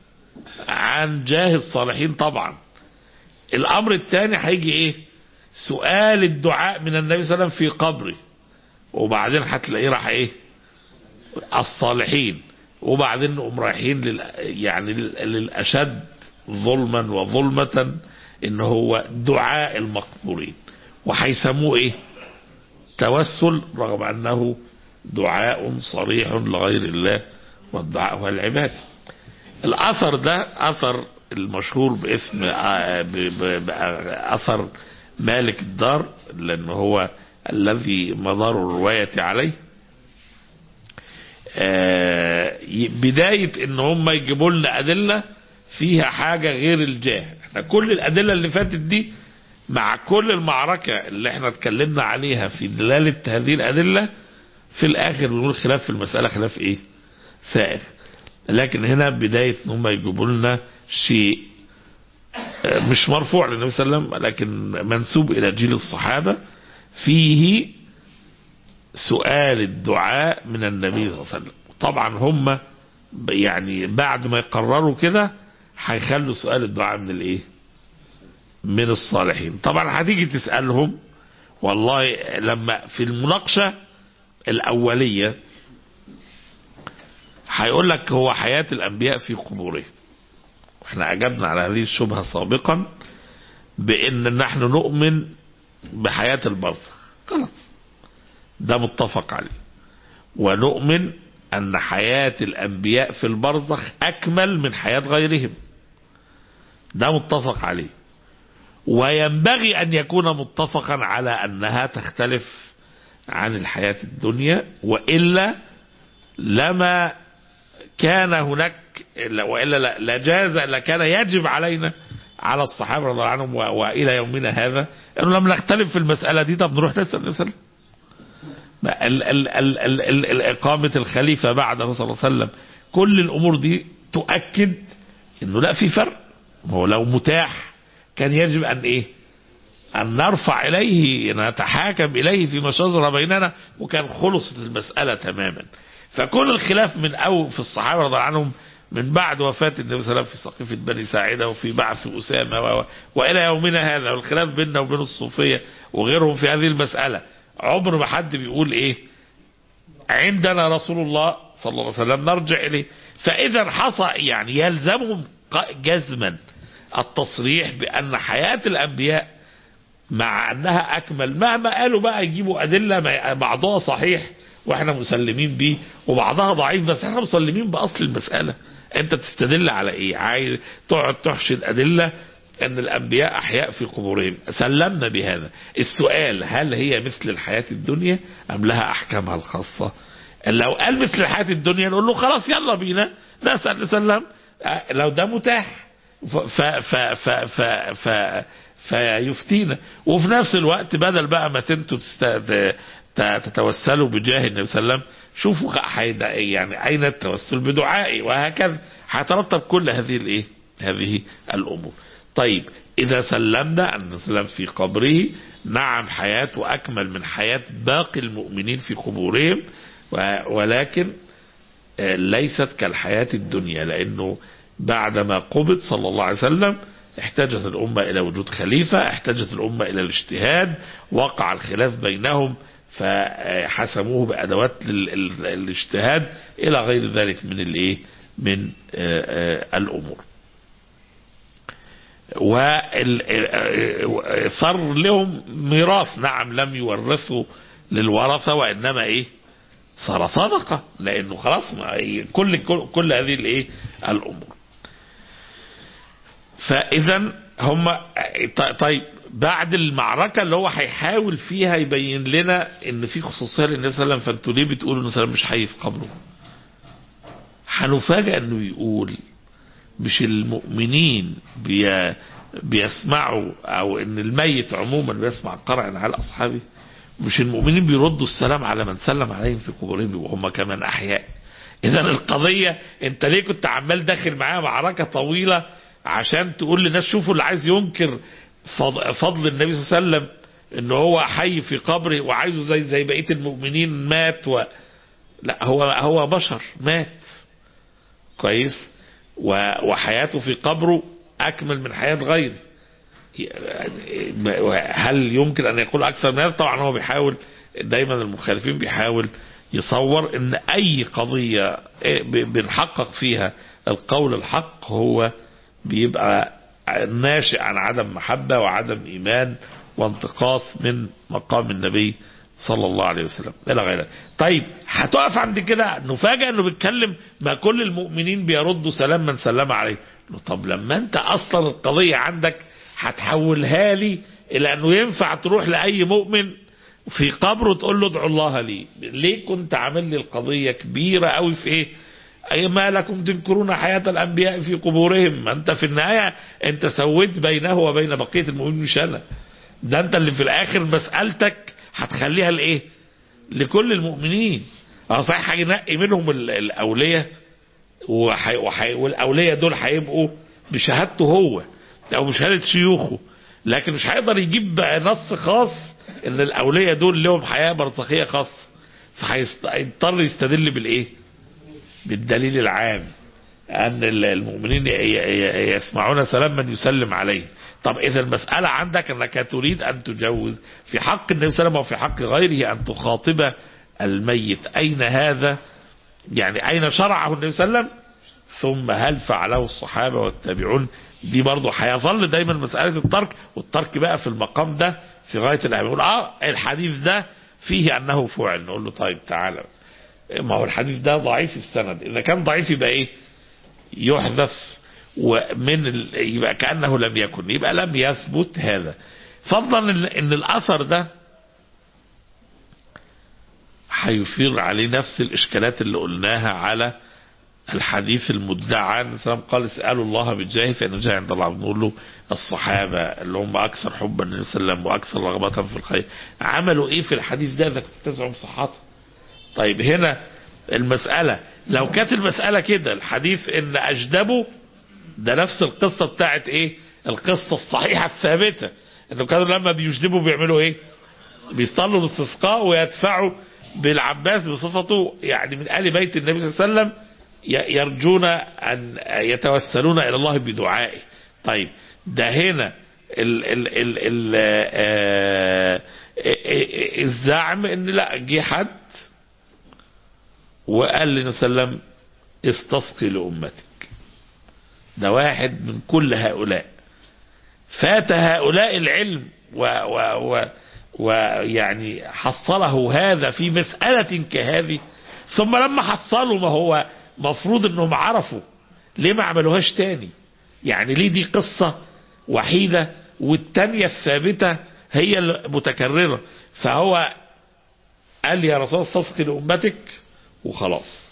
عن جاه الصالحين طبعا الامر الثاني هيجي ايه سؤال الدعاء من النبي صلى الله عليه وسلم في قبره وبعدين هتلاقيه راح ايه الصالحين وبعدين نقوم رايحين لل يعني للاشد ظلما وظلمة ان هو دعاء المقبورين وهيسموه ايه توسل رغم انه دعاء صريح لغير الله والدعاء هو العبادة الأثر ده أثر المشهور باسم أثر مالك الدار لأنه هو الذي مدار الرواية عليه بداية ان هم يجيبوا لنا أدلة فيها حاجة غير الجاه احنا كل الأدلة اللي فاتت دي مع كل المعركة اللي احنا اتكلمنا عليها في دلالة هذه الأدلة في الآخر بنقول خلاف في المسألة خلاف ايه سائغ لكن هنا بداية ان هم يجيبوا لنا شيء مش مرفوع للنبي صلى الله عليه وسلم لكن منسوب الى جيل الصحابة فيه سؤال الدعاء من النبي صلى الله عليه وسلم طبعا هم يعني بعد ما يقرروا كده هيخلوا سؤال الدعاء من الايه من الصالحين طبعا هتيجي تسألهم والله لما في المناقشة الأولية هيقول لك هو حياة الأنبياء في قبورهم احنا أجبنا على هذه الشبهة سابقا بأن نحن نؤمن بحياة البرزخ خلاص ده متفق عليه ونؤمن أن حياة الأنبياء في البرزخ أكمل من حياة غيرهم ده متفق عليه وينبغي أن يكون متفقا على أنها تختلف عن الحياة الدنيا وإلا لما كان هناك والا لجاز لكان يجب علينا على الصحابه رضي الله عنهم والى يومنا هذا انه لم نختلف في المساله دي طب نروح نسال نسال ال ال ال ال ال ال اقامه الخليفه بعده صلى الله عليه وسلم كل الامور دي تؤكد انه لا في فرق هو لو متاح كان يجب ان ايه أن نرفع إليه نتحاكم إليه فيما شجر بيننا وكان خلصت المسألة تماما فكل الخلاف من أو في الصحابة رضي الله عنهم من بعد وفاة النبي صلى الله عليه وسلم في سقيفة بني ساعدة وفي بعث أسامة و... وإلى يومنا هذا والخلاف بيننا وبين الصوفية وغيرهم في هذه المسألة عمر ما حد بيقول إيه عندنا رسول الله صلى الله عليه وسلم نرجع إليه فإذا حصل يعني يلزمهم جزما التصريح بأن حياة الأنبياء مع أنها أكمل مهما قالوا بقى يجيبوا أدلة بعضها صحيح واحنا مسلمين بيه وبعضها ضعيف بس احنا مسلمين باصل المساله انت تستدل على ايه عايز تقعد تحشد ادله ان الانبياء احياء في قبورهم سلمنا بهذا السؤال هل هي مثل الحياه الدنيا ام لها احكامها الخاصه لو قال مثل الحياه الدنيا نقول له خلاص يلا بينا نسال نسلم لو ده متاح ف ف ف ف ف فيفتينا وفي نفس الوقت بدل بقى ما انتوا تتوسلوا بجاه النبي صلى الله عليه وسلم شوفوا يعني اين التوسل بدعائي وهكذا هيترتب كل هذه الايه هذه الامور طيب اذا سلمنا ان نسلم في قبره نعم حياته اكمل من حياه باقي المؤمنين في قبورهم ولكن ليست كالحياه الدنيا لانه بعدما قبض صلى الله عليه وسلم احتاجت الامه الى وجود خليفه احتاجت الامه الى الاجتهاد وقع الخلاف بينهم فحسموه بادوات الاجتهاد الى غير ذلك من الايه من الامور وصار لهم ميراث نعم لم يورثوا للورثه وانما ايه صار صدقه لانه خلاص كل كل, كل هذه الايه الامور فاذا هم طيب بعد المعركة اللي هو هيحاول فيها يبين لنا ان في خصوصية للنبي صلى الله عليه وسلم فانتوا ليه بتقولوا ان سلام مش حي في قبره هنفاجئ انه يقول مش المؤمنين بي بيسمعوا او ان الميت عموما بيسمع قرع على اصحابه مش المؤمنين بيردوا السلام على من سلم عليهم في قبورهم وهم كمان احياء اذا القضية انت ليه كنت عمال داخل معايا معركة طويلة عشان تقول للناس شوفوا اللي عايز ينكر فضل النبي صلى الله عليه وسلم ان هو حي في قبره وعايزه زي زي بقيه المؤمنين مات و لا هو هو بشر مات كويس وحياته في قبره اكمل من حياه غيره هل يمكن ان يقول اكثر من هذا طبعا هو بيحاول دايما المخالفين بيحاول يصور ان اي قضيه بنحقق فيها القول الحق هو بيبقى ناشئ عن عدم محبة وعدم إيمان وانتقاص من مقام النبي صلى الله عليه وسلم إلى غيره طيب هتقف عند كده نفاجأ أنه بيتكلم ما كل المؤمنين بيردوا سلام من سلم عليه طب لما أنت أصلا القضية عندك هتحولها لي إلى أنه ينفع تروح لأي مؤمن في قبره تقول له ادعو الله لي ليه كنت عامل لي القضية كبيرة قوي في ايه أي ما لكم تنكرون حياة الأنبياء في قبورهم ما أنت في النهاية أنت سويت بينه وبين بقية المؤمنين مش أنا ده أنت اللي في الآخر مسألتك هتخليها لإيه لكل المؤمنين اه صحيح هينقي منهم الأولية وحي وحي والأولية دول هيبقوا بشهادته هو أو بشهادة شيوخه لكن مش هيقدر يجيب نص خاص ان الأولية دول لهم حياة برزخية خاصة فهيضطر يستدل بالإيه بالدليل العام أن المؤمنين يسمعون سلام من يسلم عليه طب إذا المسألة عندك أنك تريد أن تجوز في حق النبي صلى الله عليه وسلم وفي حق غيره أن تخاطب الميت أين هذا يعني أين شرعه النبي صلى الله عليه وسلم ثم هل فعله الصحابة والتابعون دي برضه هيظل دايما مسألة الترك والترك بقى في المقام ده في غاية الأهمية يقول اه الحديث ده فيه أنه فعل نقول له طيب تعالى ما هو الحديث ده ضعيف السند إذا كان ضعيف يبقى إيه يحذف ومن ال... يبقى كأنه لم يكن يبقى لم يثبت هذا فضلا ان الأثر ده هيثير عليه نفس الإشكالات اللي قلناها على الحديث المدعى ان السلام قال اسالوا الله بالجاه فان جاء عند الله بنقول له الصحابه اللي هم اكثر حبا للنبي صلى الله عليه وسلم واكثر رغبه في الخير عملوا ايه في الحديث ده اذا كنت تزعم صحته طيب هنا المساله لو كانت المساله كده الحديث ان اجدبوا ده نفس القصه بتاعت ايه القصه الصحيحه الثابته انه كانوا لما بيجدبوا بيعملوا ايه بيصلوا الاستسقاء ويدفعوا بالعباس بصفته يعني من آل بيت النبي صلى الله عليه وسلم ي- يرجون أن يتوسلون إلى الله بدعائه طيب ده هنا ال ال ال ال آه، آه، الزعم ان لا جه حد وقال للنبي صلى الله عليه وسلم استسقي لأمتك ده واحد من كل هؤلاء فات هؤلاء العلم و و و ويعني حصله هذا في مسألة كهذه ثم لما حصلوا ما هو مفروض انهم عرفوا ليه ما عملوهاش تاني يعني ليه دي قصة وحيدة والتانية الثابتة هي المتكررة فهو قال يا رسول الله استسقي لأمتك وخلاص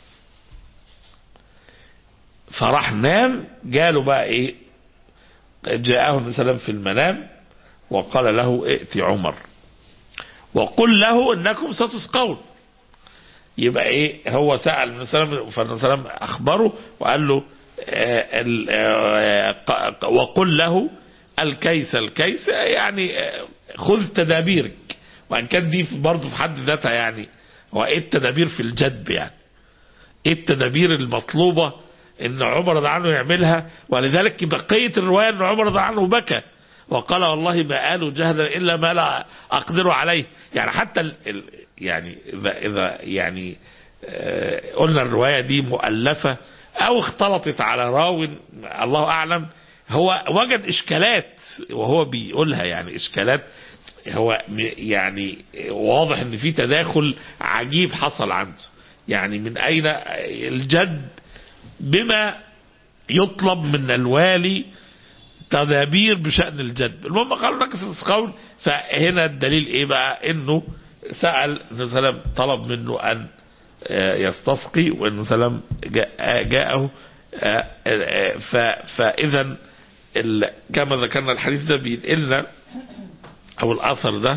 فراح نام جاله بقى ايه جاءه النبي صلى الله عليه وسلم في المنام وقال له ائت عمر وقل له انكم ستسقون يبقى ايه هو سأل النبي صلى الله عليه وسلم فالنبي صلى الله عليه وسلم اخبره وقال له آه، ال- آه، ق- وقل له الكيس الكيس يعني آه، خذ تدابيرك وان كان دي برضه في حد ذاتها يعني هو ايه التدابير في الجدب يعني ايه التدابير المطلوبة ان عمر رضي عنه يعملها ولذلك بقية الرواية ان عمر رضي عنه بكى وقال والله ما آلوا جهدا الا ما لا اقدر عليه يعني حتى ال ال يعني اذا اذا يعني آه، قلنا الرواية دي مؤلفة او اختلطت على راو الله اعلم هو وجد اشكالات وهو بيقولها يعني اشكالات هو م- يعني واضح ان في تداخل عجيب حصل عنده يعني من اين الجد بما يطلب من الوالي تدابير بشأن الجد المهم قالوا نكس القول فهنا الدليل ايه بقى انه سأل النبي صلى الله عليه وسلم طلب منه ان آه، يستسقي والنبي صلى الله عليه وسلم جاء- جاءه آه، آه، ف- فاذا ال- كما ذكرنا الحديث ده بينقلنا او الاثر ده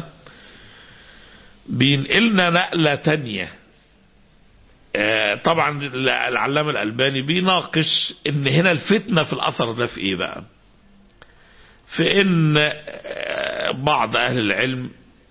بينقلنا نقلة تانية آه، طبعا العلامة الألباني بيناقش ان هنا الفتنة في الأثر ده في ايه بقى في ان آه، بعض أهل العلم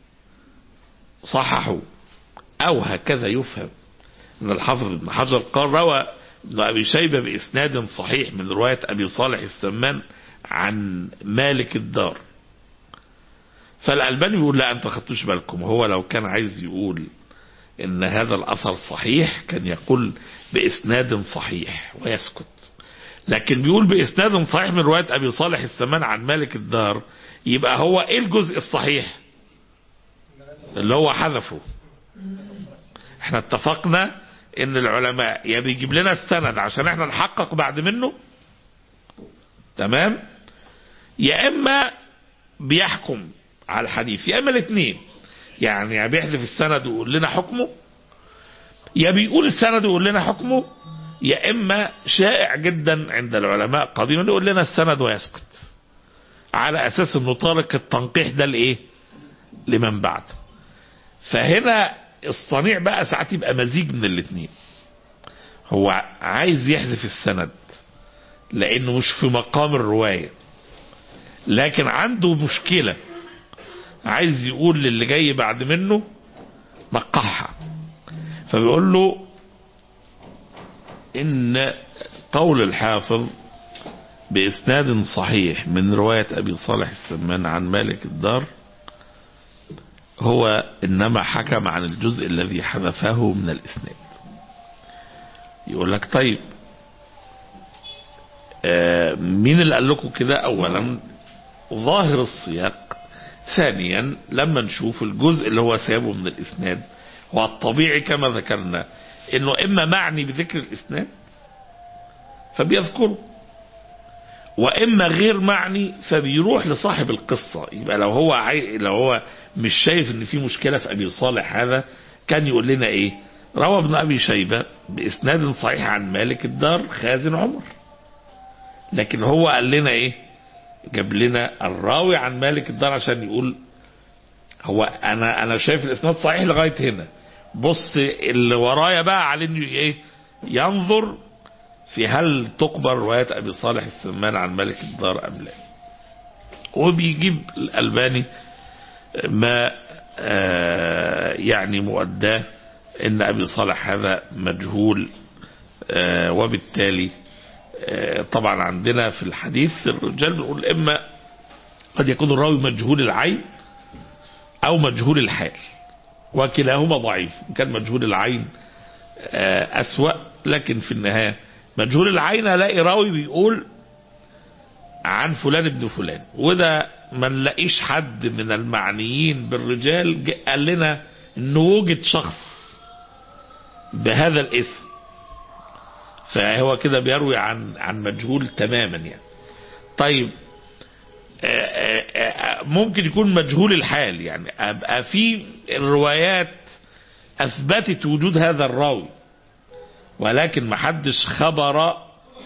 صححوا أو هكذا يفهم ان الحافظ ابن حجر قال روى ابن أبي شيبة بإسناد صحيح من رواية أبي صالح السمان عن مالك الدار فالألباني بيقول لا أنتوا خدتوش بالكم هو لو كان عايز يقول ان هذا الاثر صحيح كان يقول باسناد صحيح ويسكت لكن بيقول باسناد صحيح من روايه ابي صالح السمان عن مالك الدار يبقى هو ايه الجزء الصحيح اللي هو حذفه احنا اتفقنا ان العلماء يا بيجيب لنا السند عشان احنا نحقق بعد منه تمام يا اما بيحكم على الحديث يا اما الاثنين يعني يا بيحذف السند ويقول لنا حكمه يا بيقول السند ويقول لنا حكمه يا اما شائع جدا عند العلماء قديما يقول لنا السند ويسكت على اساس انه طارق التنقيح ده لايه لمن بعد فهنا الصنيع بقى ساعات يبقى مزيج من الاثنين هو عايز يحذف السند لانه مش في مقام الروايه لكن عنده مشكله عايز يقول للي جاي بعد منه نقحها فبيقول له ان قول الحافظ باسناد صحيح من رواية ابي صالح السمان عن مالك الدار هو انما حكم عن الجزء الذي حذفه من الاسناد يقول لك طيب آه مين اللي قال لكم كده اولا ظاهر السياق ثانيا لما نشوف الجزء اللي هو سابه من الاسناد هو الطبيعي كما ذكرنا انه اما معني بذكر الاسناد فبيذكره واما غير معني فبيروح لصاحب القصه يبقى لو هو عاي... لو هو مش شايف ان في مشكله في ابي صالح هذا كان يقول لنا ايه روى ابن ابي شيبه باسناد صحيح عن مالك الدار خازن عمر لكن هو قال لنا ايه جاب لنا الراوي عن مالك الدار عشان يقول هو انا انا شايف الاسناد صحيح لغايه هنا بص اللي ورايا بقى على انه ايه ينظر في هل تقبل روايه ابي صالح السمان عن مالك الدار ام لا وبيجيب الألباني ما آه يعني مؤداه ان ابي صالح هذا مجهول آه وبالتالي آه طبعا عندنا في الحديث الرجال بنقول اما قد يكون الراوي مجهول العين او مجهول الحال وكلاهما ضعيف إن كان مجهول العين آه اسوأ لكن في النهاية مجهول العين الاقي راوي بيقول عن فلان ابن فلان وده ما نلاقيش حد من المعنيين بالرجال قال لنا انه وجد شخص بهذا الاسم فهو كده بيروي عن عن مجهول تماما يعني طيب ممكن يكون مجهول الحال يعني ابقى في الروايات اثبتت وجود هذا الراوي ولكن ما حدش خبر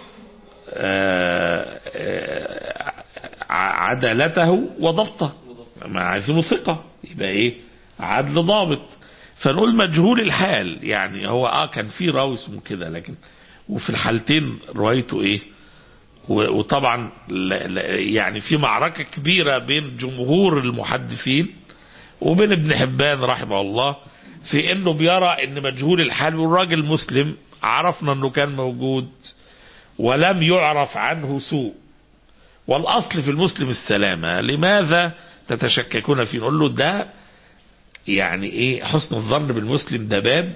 عدالته وضبطه ما عايزينه ثقة يبقى ايه عدل ضابط فنقول مجهول الحال يعني هو اه كان في راوي اسمه كده لكن وفي الحالتين روايته ايه وطبعا يعني في معركة كبيرة بين جمهور المحدثين وبين ابن حبان رحمه الله في انه بيرى ان مجهول الحال والراجل مسلم عرفنا انه كان موجود ولم يعرف عنه سوء والاصل في المسلم السلامة لماذا تتشككون فيه نقول له ده يعني ايه حسن الظن بالمسلم ده باب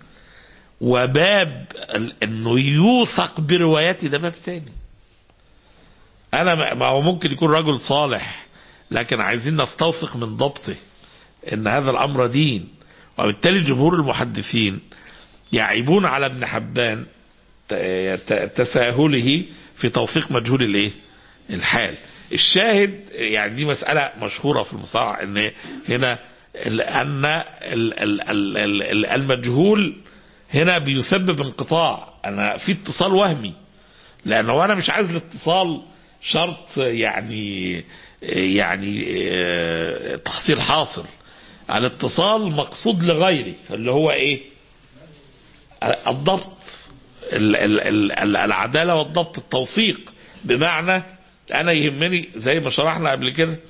وباب انه يوثق بروايته ده باب تاني انا ما هو ممكن يكون رجل صالح لكن عايزين نستوثق من ضبطه ان هذا الامر دين وبالتالي جمهور المحدثين يعيبون على ابن حبان تساهله في توثيق مجهول الايه الحال الشاهد يعني دي مسألة مشهورة في المصارعة ان هنا ان المجهول هنا بيسبب انقطاع انا في اتصال وهمي لانه انا مش عايز الاتصال شرط يعني يعني تحصيل حاصل الاتصال مقصود لغيري اللي هو ايه الضبط العدالة والضبط التوثيق بمعنى انا يهمني زي ما شرحنا قبل كده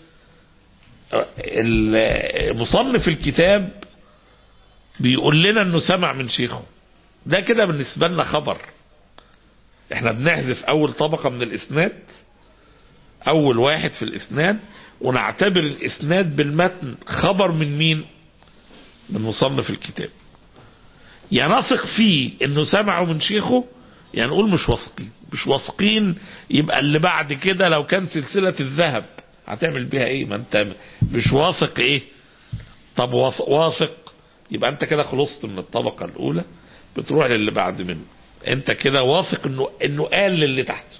مصنف الكتاب بيقول لنا انه سمع من شيخه ده كده بالنسبة لنا خبر احنا بنحذف اول طبقة من الاسناد اول واحد في الاسناد ونعتبر الاسناد بالمتن خبر من مين من مصنف الكتاب يا نثق فيه انه سمعه من شيخه يعني نقول مش واثقين مش واثقين يبقى اللي بعد كده لو كان سلسلة الذهب هتعمل بيها ايه ما انت مش واثق ايه طب واثق يبقى انت كده خلصت من الطبقة الاولى بتروح للي بعد منه انت كده واثق انه انه قال للي تحته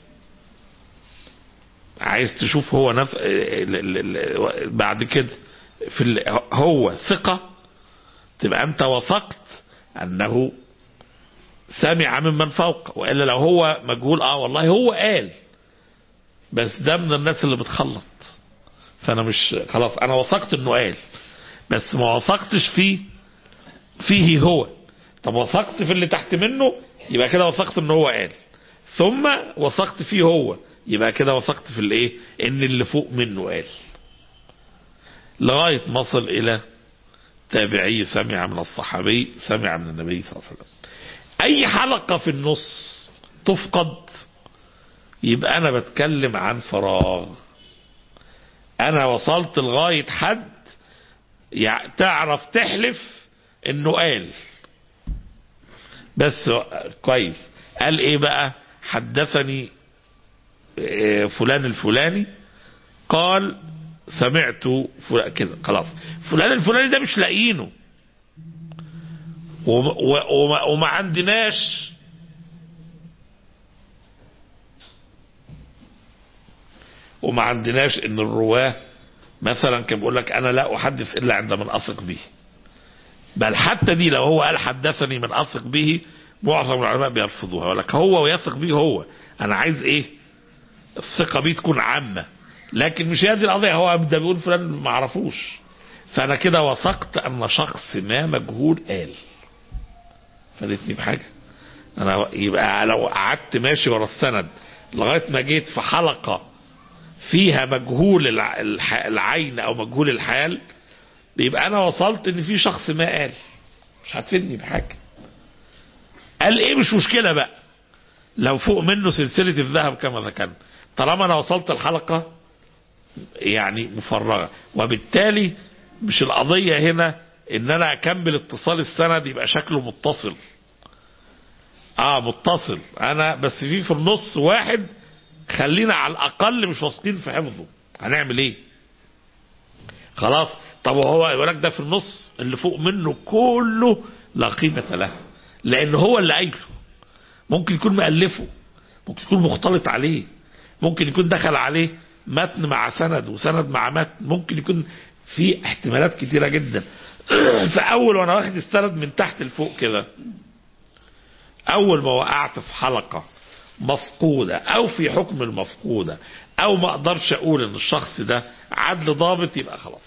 عايز تشوف هو نف... بعد كده في ال... هو ثقة تبقى انت وثقت انه سمع ممن فوق والا لو هو مجهول اه والله هو قال بس ده من الناس اللي بتخلط فانا مش خلاص انا وثقت انه قال بس ما وثقتش فيه فيه هو طب وثقت في اللي تحت منه يبقى كده وثقت انه هو قال ثم وثقت فيه هو يبقى كده وثقت في الايه ان اللي فوق منه قال لغاية ما صل الى تابعي سمع من الصحابي سمع من النبي صلى الله عليه وسلم اي حلقة في النص تفقد يبقى انا بتكلم عن فراغ انا وصلت لغاية حد يعني تعرف تحلف انه قال بس كويس قال ايه بقى حدثني فلان الفلاني قال سمعت فلان كده خلاص فلان الفلاني ده مش لاقيينه وما, وما عندناش وما عندناش ان الرواه مثلا كان بيقول لك انا لا احدث الا عند من اثق به بل حتى دي لو هو قال حدثني من اثق به معظم العلماء بيرفضوها يقول لك هو ويثق به هو انا عايز ايه الثقة بيه تكون عامة لكن مش هي دي القضية هو ده بيقول فلان ما عرفوش فانا كده وثقت ان شخص ما مجهول قال فادتني بحاجة انا يبقى لو قعدت ماشي ورا السند لغاية ما جيت في حلقة فيها مجهول الع- الح- العين او مجهول الحال بيبقى انا وصلت ان في شخص ما قال مش هتفيدني بحاجه قال ايه مش مشكله بقى لو فوق منه سلسله الذهب كما ذكرنا طالما انا وصلت الحلقه يعني مفرغه وبالتالي مش القضيه هنا ان انا اكمل اتصال السند يبقى شكله متصل اه متصل انا بس في في النص واحد خلينا على الاقل مش واثقين في حفظه هنعمل ايه خلاص طب وهو يقول لك ده في النص اللي فوق منه كله لا قيمه له لان هو اللي قايله ممكن يكون مؤلفه ممكن يكون مختلط عليه ممكن يكون دخل عليه متن مع سند وسند مع متن ممكن يكون في احتمالات كتيره جدا فاول وانا واخد السند من تحت لفوق كده اول ما وقعت في حلقه مفقوده او في حكم المفقوده او ما اقدرش اقول ان الشخص ده عدل ضابط يبقى خلاص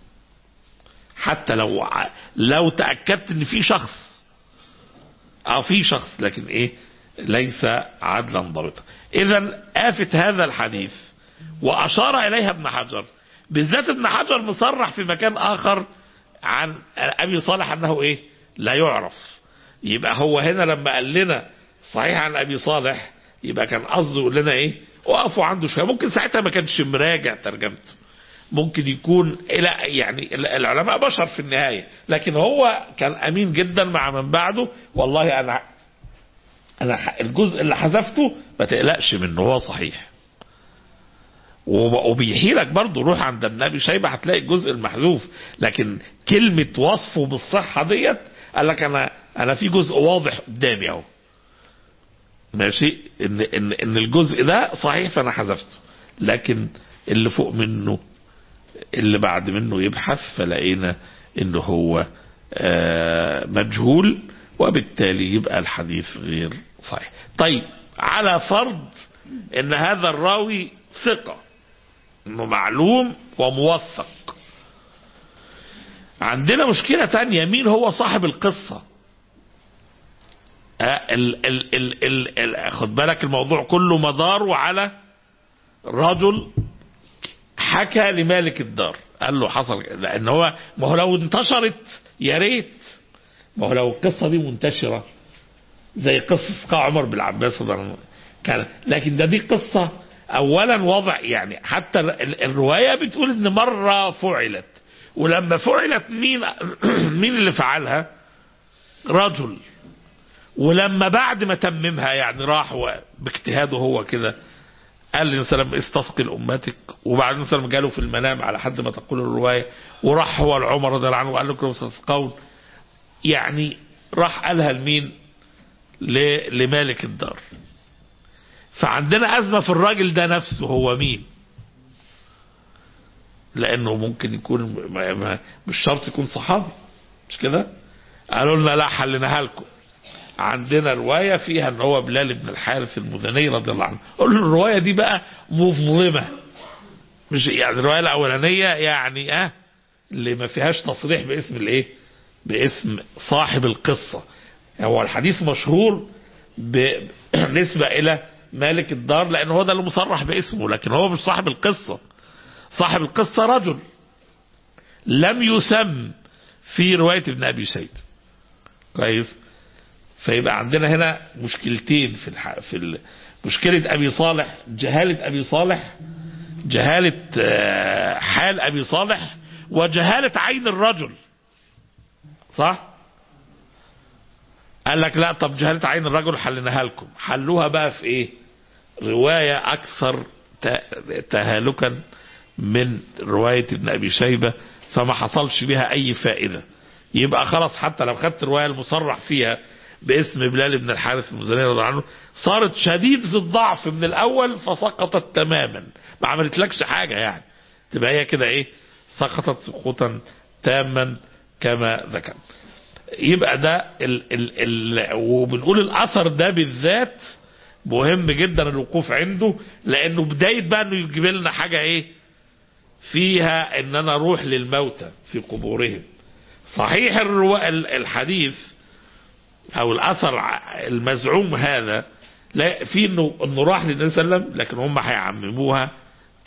حتى لو ع- لو تاكدت ان في شخص اه في شخص لكن ايه ليس عدلا ضابطا اذا آفة هذا الحديث واشار اليها ابن حجر بالذات ابن حجر مصرح في مكان اخر عن ابي صالح انه ايه لا يعرف يبقى هو هنا لما قال لنا صحيح عن ابي صالح يبقى كان قصده يقول لنا ايه وقفوا عنده شويه ممكن ساعتها ما كانش مراجع ترجمته ممكن يكون الى يعني العلماء بشر في النهايه لكن هو كان امين جدا مع من بعده والله انا انا الجزء اللي حذفته ما تقلقش منه هو صحيح وب- وبيحيلك برضه روح عند ابن ابي شيبه هتلاقي الجزء المحذوف لكن كلمه وصفه بالصحه ديت قال لك انا انا في جزء واضح قدامي اهو ماشي ان ان ان الجزء ده صحيح فانا حذفته لكن اللي فوق منه اللي بعد منه يبحث فلقينا ان هو آه، مجهول وبالتالي يبقى الحديث غير صحيح طيب على فرض ان هذا الراوي ثقة انه معلوم وموثق عندنا مشكلة تانية مين هو صاحب القصة آه، ال ال ال ال ال خد بالك الموضوع كله مداره على رجل حكى لمالك الدار قال له حصل لان هو ما هو لو انتشرت يا ريت ما هو لو القصه دي منتشره زي قصه قاع عمر بن العباس رضي الله عنه كان لكن ده دي قصه اولا وضع يعني حتى ال- الروايه بتقول ان مره فعلت ولما فعلت مين مين اللي فعلها؟ رجل ولما بعد ما تممها يعني راح و- باجتهاده هو كده قال لي سلام استثقل امتك وبعدين سلام جاله في المنام على حد ما تقول الروايه وراح هو العمر رضي الله عنه وقال لكم استسقون يعني راح قالها لمين؟ ل- لمالك الدار فعندنا ازمه في الراجل ده نفسه هو مين؟ لانه ممكن يكون ما- ما- مش شرط يكون صحابي مش كده؟ قالوا لنا لا حلناها لكم عندنا رواية فيها ان هو بلال بن الحارث المدني رضي الله عنه قول له الرواية دي بقى مظلمة مش يعني الرواية الأولانية يعني اه اللي ما فيهاش تصريح باسم الايه باسم صاحب القصة هو الحديث مشهور بالنسبة إلى مالك الدار لأن هو ده اللي مصرح باسمه لكن هو مش صاحب القصة صاحب القصة رجل لم يسم في رواية ابن أبي شيبة كويس فيبقى عندنا هنا مشكلتين في الح... في ال... مشكلة أبي صالح جهالة أبي صالح جهالة آه، حال أبي صالح وجهالة عين الرجل صح؟ قال لك لا طب جهالة عين الرجل حلناها لكم حلوها بقى في ايه رواية أكثر ت- تهالكا من رواية ابن أبي شيبة فما حصلش بها أي فائدة يبقى خلاص حتى لو خدت الرواية المصرح فيها باسم بلال بن الحارث المزني رضي الله عنه صارت شديدة الضعف من الأول فسقطت تماما ما عملتلكش حاجة يعني تبقى هي كده إيه سقطت سقوطا تاما كما ذكر يبقى ده ال ال ال وبنقول الأثر ده بالذات مهم جدا الوقوف عنده لأنه بداية بقى إنه يجيب لنا حاجة إيه فيها إن أنا أروح للموتى في قبورهم صحيح الروا... ال- الحديث او الاثر ع- المزعوم هذا لا في انه انه راح للنبي صلى الله عليه وسلم لكن هم هيعمموها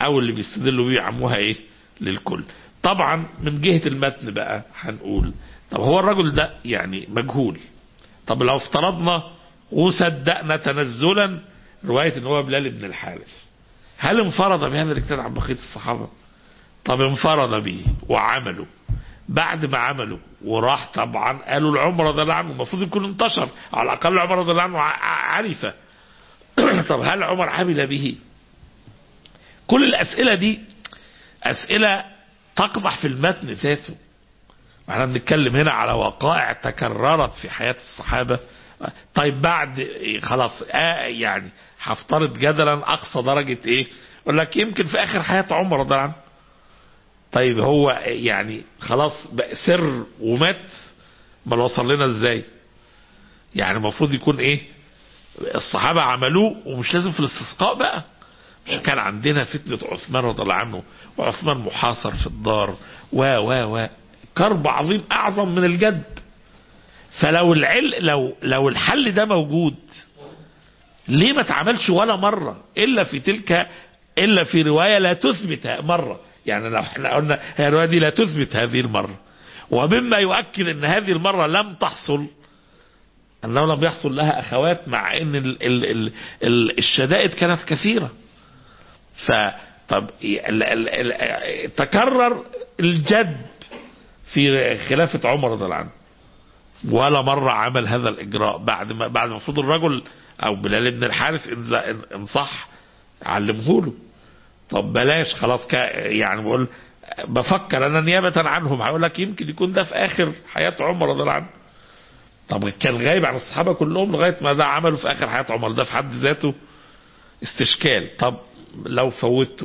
او اللي بيستدلوا بيه عموها ايه للكل طبعا من جهة المتن بقى هنقول طب هو الرجل ده يعني مجهول طب لو افترضنا وصدقنا تنزلا رواية ان هو بلال بن الحارث هل انفرد بهذا الاجتهاد عن بقية الصحابة طب انفرد به وعمله بعد ما عمله وراح طبعا قالوا العمر رضي الله عنه المفروض يكون انتشر على الاقل عمر رضي الله عنه عرفه طب هل عمر عمل به كل الاسئله دي اسئله تقضح في المتن ذاته احنا بنتكلم هنا على وقائع تكررت في حياه الصحابه طيب بعد خلاص آه يعني هفترض جدلا اقصى درجه ايه يقول لك يمكن في اخر حياه عمر رضي الله عنه طيب هو يعني خلاص بقى سر ومات ما وصل لنا ازاي يعني المفروض يكون ايه الصحابة عملوه ومش لازم في الاستسقاء بقى مش كان عندنا فتنة عثمان رضي الله عنه وعثمان محاصر في الدار و و و كرب عظيم اعظم من الجد فلو العل لو لو الحل ده موجود ليه ما اتعملش ولا مرة الا في تلك الا في رواية لا تثبت مرة يعني لو احنا قلنا هي الرواية دي لا تثبت هذه المرة ومما يؤكد ان هذه المرة لم تحصل انه لم يحصل لها اخوات مع ان ال ال ال ال الشدائد كانت كثيرة ف طب ال ال ال تكرر الجد في خلافة عمر رضي الله عنه ولا مرة عمل هذا الإجراء بعد ما بعد ما المفروض الرجل أو بلال بن الحارث إن, إن صح علمه له طب بلاش خلاص كا يعني بقول بفكر أنا نيابة عنهم هقول لك يمكن يكون ده في آخر حياة عمر رضي الله عنه طب كان غايب عن الصحابة كلهم لغاية ما ده عمله في آخر حياة عمر ده في حد ذاته استشكال طب لو فوتته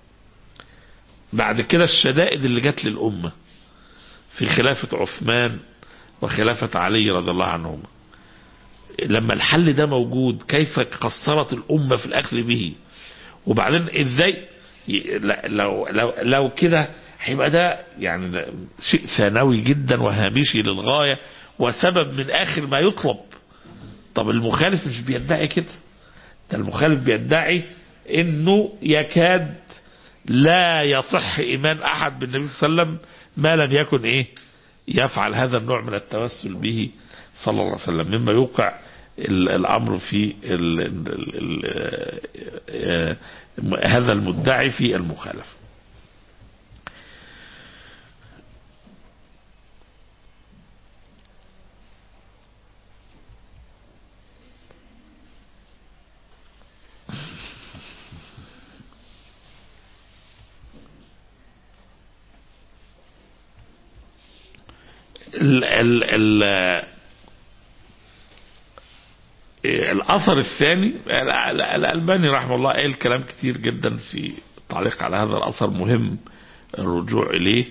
بعد كده الشدائد اللي جت للأمة في خلافة عثمان وخلافة علي رضي الله عنهما لما الحل ده موجود كيف قصرت الأمة في الأخذ به وبعدين ازاي لو لو لو كده هيبقى ده يعني شيء ثانوي جدا وهامشي للغايه وسبب من اخر ما يطلب طب المخالف مش بيدعي كده ده المخالف بيدعي انه يكاد لا يصح ايمان احد بالنبي صلى الله عليه وسلم ما لم يكن ايه يفعل هذا النوع من التوسل به صلى الله عليه وسلم مما يوقع الامر في ال ال ال هذا المدعي في المخالفه ال ال ال الاثر الثاني الالباني رحمه الله قال كلام كتير جدا في التعليق على هذا الاثر مهم الرجوع اليه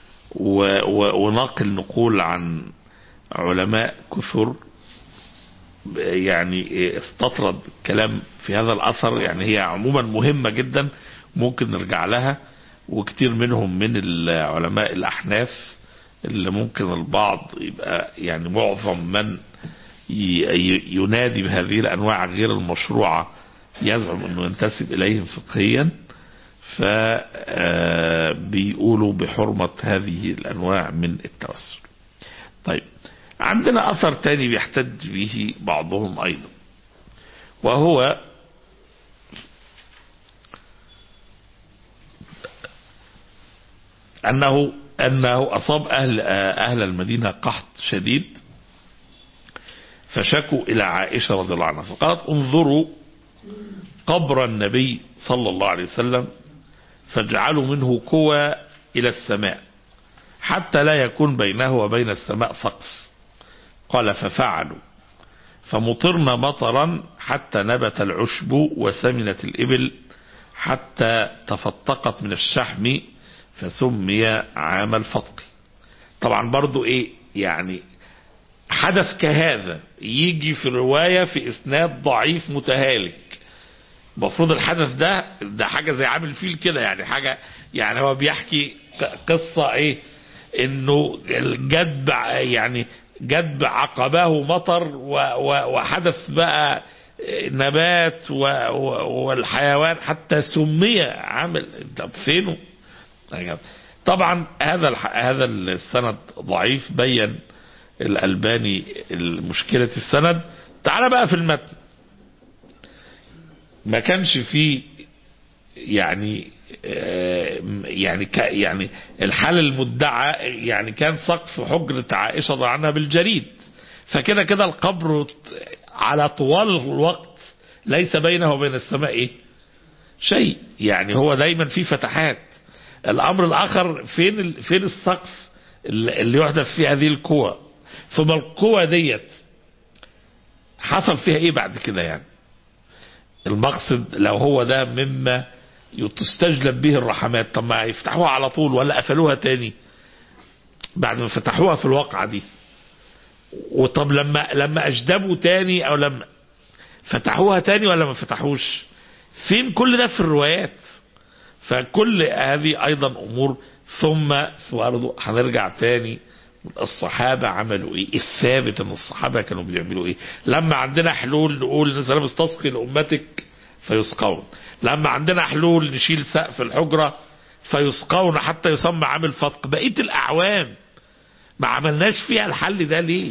ونقل نقول عن علماء كثر يعني استطرد كلام في هذا الاثر يعني هي عموما مهمه جدا ممكن نرجع لها وكتير منهم من العلماء الاحناف اللي ممكن البعض يبقى يعني معظم من ينادي بهذه الانواع غير المشروعه يزعم انه ينتسب اليهم فقهيا فبيقولوا بحرمه هذه الانواع من التوسل. طيب عندنا اثر تاني بيحتج به بعضهم ايضا وهو انه انه اصاب اهل اهل المدينه قحط شديد فشكوا إلى عائشة رضي الله عنها فقالت انظروا قبر النبي صلى الله عليه وسلم فاجعلوا منه كوى إلى السماء حتى لا يكون بينه وبين السماء سقف قال ففعلوا فمطرنا مطرا حتى نبت العشب وسمنت الإبل حتى تفتقت من الشحم فسمي عام الفتق طبعا برضو ايه يعني حدث كهذا يجي في الرواية في إسناد ضعيف متهالك المفروض الحدث ده ده حاجة زي عامل فيل كده يعني حاجة يعني هو بيحكي قصة ايه انه الجدب يعني جدب عقباه مطر وحدث بقى نبات و- و- والحيوان حتى سمي عمل طب فينه يا جماعة. طبعا هذا الح- هذا السند ضعيف بين الألباني مشكلة السند تعال بقى في المتن ما كانش فيه يعني آه، يعني ك يعني الحال المدعى يعني كان سقف حجرة عائشة رضي عنها بالجريد فكده كده القبر على طوال الوقت ليس بينه وبين السماء ايه شيء يعني هو دايما في فتحات الامر الاخر فين ال- فين السقف اللي اللي يحدث فيه هذه القوى ثم القوى ديت حصل فيها ايه بعد كده يعني المقصد لو هو ده مما تستجلب به الرحمات طب ما يفتحوها على طول ولا قفلوها تاني بعد ما فتحوها في الواقعة دي وطب لما لما اجدبوا تاني او لما فتحوها تاني ولا ما فتحوش فين كل ده في الروايات فكل هذه ايضا امور ثم برضه هنرجع تاني الصحابة عملوا ايه الثابت ان الصحابة كانوا بيعملوا ايه لما عندنا حلول نقول نزل استسقي لامتك فيسقون لما عندنا حلول نشيل سقف الحجرة فيسقون حتى يسمى عامل فتق بقية الاعوام ما عملناش فيها الحل ده ليه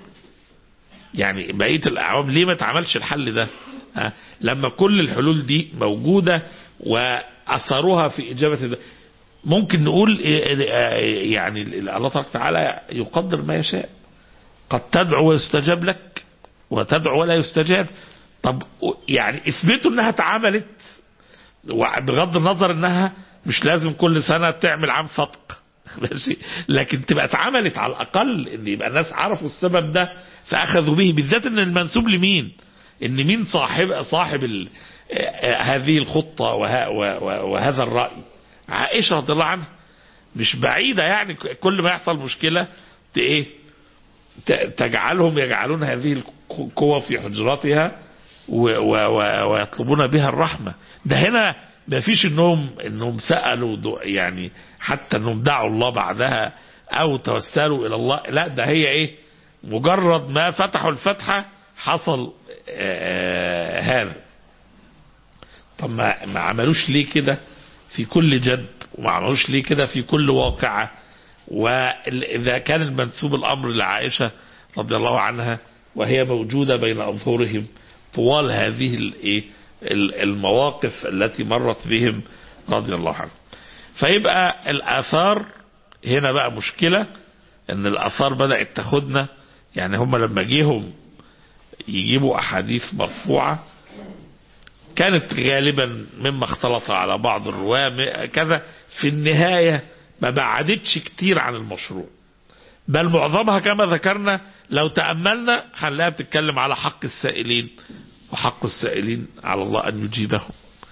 يعني بقية الاعوام ليه ما اتعملش الحل ده ها؟ لما كل الحلول دي موجودة واثروها في اجابة ده ممكن نقول يعني الله تبارك وتعالى يقدر ما يشاء قد تدعو ويستجاب لك وتدعو ولا يستجاب طب يعني اثبتوا انها اتعملت بغض النظر انها مش لازم كل سنة تعمل عام فتق ماشي لكن تبقى اتعملت على الاقل ان يبقى الناس عرفوا السبب ده فاخذوا به بالذات ان المنسوب لمين ان مين صاحب صاحب ال- هذه الخطة وه- و- وهذا الرأي عائشة رضي الله عنها مش بعيدة يعني كل ما يحصل مشكلة ت- ايه ت- تجعلهم يجعلون هذه القوة في حجراتها و- و- و- ويطلبون بها الرحمة ده هنا ما فيش انهم انهم سألوا دو- يعني حتى انهم دعوا الله بعدها او توسلوا الى الله لا ده هي ايه مجرد ما فتحوا الفتحة حصل آه هذا طب ما, ما عملوش ليه كده في كل جد وما عملوش ليه كده في كل واقعة وإذا كان المنسوب الأمر لعائشة رضي الله عنها وهي موجودة بين أظهرهم طوال هذه الإيه المواقف التي مرت بهم رضي الله عنهم فيبقى الآثار هنا بقى مشكلة ان الآثار بدأت تاخدنا يعني هم لما جيهم يجيبوا أحاديث مرفوعة كانت غالبا مما اختلط على بعض الرواة كذا في النهاية ما بعدتش كتير عن المشروع بل معظمها كما ذكرنا لو تأملنا هنلاقيها بتتكلم على حق السائلين وحق السائلين على الله أن يجيبهم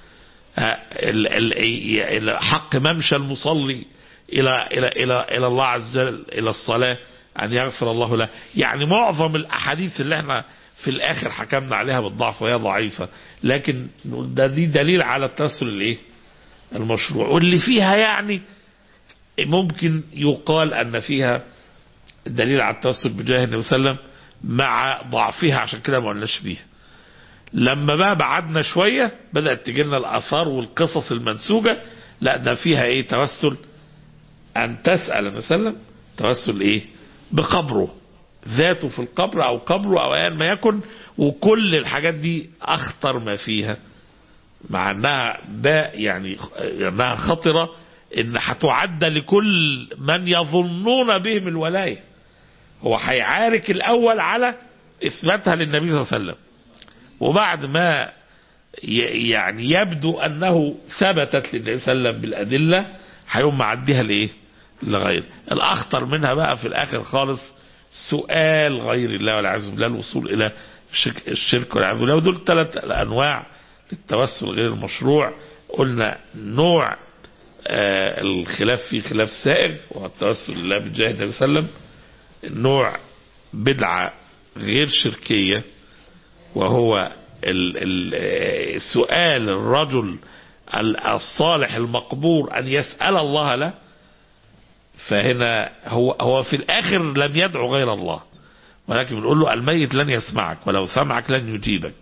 ال- ال- حق ممشى المصلي إلى إلى إلى إلى الله عز وجل إلى الصلاة أن يغفر الله له يعني معظم الأحاديث اللي احنا في الآخر حكمنا عليها بالضعف وهي ضعيفة لكن ده دي دليل على التوسل الإيه المشروع واللي فيها يعني ممكن يقال أن فيها دليل على التوسل بجاه النبي صلى الله عليه وسلم مع ضعفها عشان كده ما قلناش بيها لما بقى بعدنا شوية بدأت تجيلنا الآثار والقصص المنسوجة لا ده فيها ايه توسل أن تسأل النبي صلى الله عليه وسلم توسل ايه بقبره ذاته في القبر أو قبره أو أيا ما يكن وكل الحاجات دي أخطر ما فيها مع أنها ده يعني أنها خطرة إن هتعد لكل من يظنون بهم الولاية هو هيعارك الأول على إثباتها للنبي صلى الله عليه وسلم وبعد ما ي- يعني يبدو أنه ثبتت للنبي صلى الله عليه وسلم بالأدلة هيقوم معديها لإيه لغير الأخطر منها بقى في الآخر خالص سؤال غير الله والعياذ بالله الوصول إلى الشرك- الشرك والعياذ بالله ودول ثلاث أنواع للتوسل غير المشروع قلنا نوع آه الخلاف فيه خلاف سائغ وهو التوسل لله بجاه النبي صلى الله عليه وسلم النوع بدعة غير شركية وهو ال- ال- سؤال الرجل الصالح المقبور أن يسأل الله له فهنا هو هو في الآخر لم يدعو غير الله ولكن بنقول له الميت لن يسمعك ولو سمعك لن يجيبك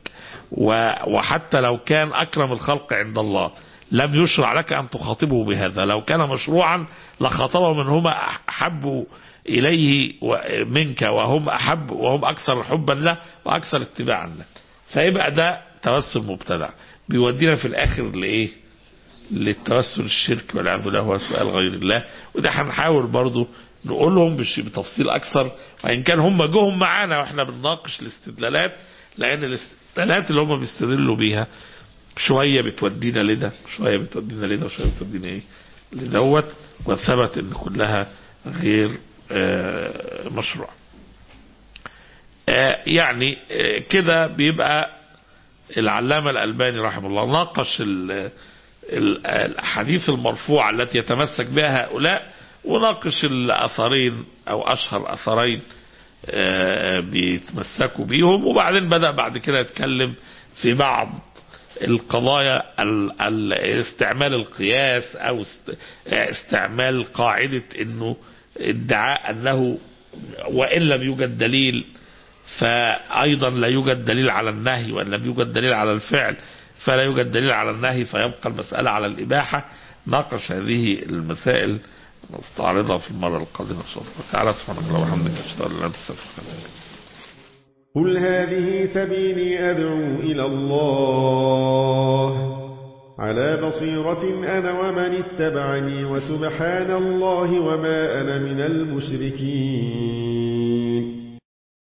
وحتى لو كان أكرم الخلق عند الله لم يشرع لك أن تخاطبه بهذا لو كان مشروعا لخاطبه من هما أحب إليه منك وهم أحب وهم أكثر حبا له وأكثر اتباعا له فيبقى ده توسل مبتدع بيودينا في الآخر لإيه للتوسل الشرك والعياذ بالله هو سؤال غير الله وده هنحاول برضو نقول لهم بتفصيل أكثر وإن كان هم جوهم معانا وإحنا بنناقش الاستدلالات لأن الاستدلالات اللي هم بيستدلوا بيها شوية بتودينا لده شوية بتودينا لده وشوية بتودينا إيه لدوت وثبت إن كلها غير آه مشروع آه يعني آه كده بيبقى العلامة الألباني رحمه الله ناقش الأحاديث المرفوعة التي يتمسك بها هؤلاء وناقش الأثرين أو أشهر أثرين بيتمسكوا بيهم وبعدين بدأ بعد كده يتكلم في بعض القضايا استعمال القياس أو استعمال قاعدة أنه ادعاء أنه وإن لم يوجد دليل فأيضا لا يوجد دليل على النهي وإن لم يوجد دليل على الفعل فلا يوجد دليل على النهي فيبقى المسألة على الإباحة ناقش هذه المسائل نستعرضها في المرة القادمة إن شاء الله تعالى سبحانك اللهم وبحمدك أشهد أن لا إله إلا أنت قل هذه سبيلي أدعو إلى الله على بصيرة أنا ومن اتبعني وسبحان الله وما أنا من المشركين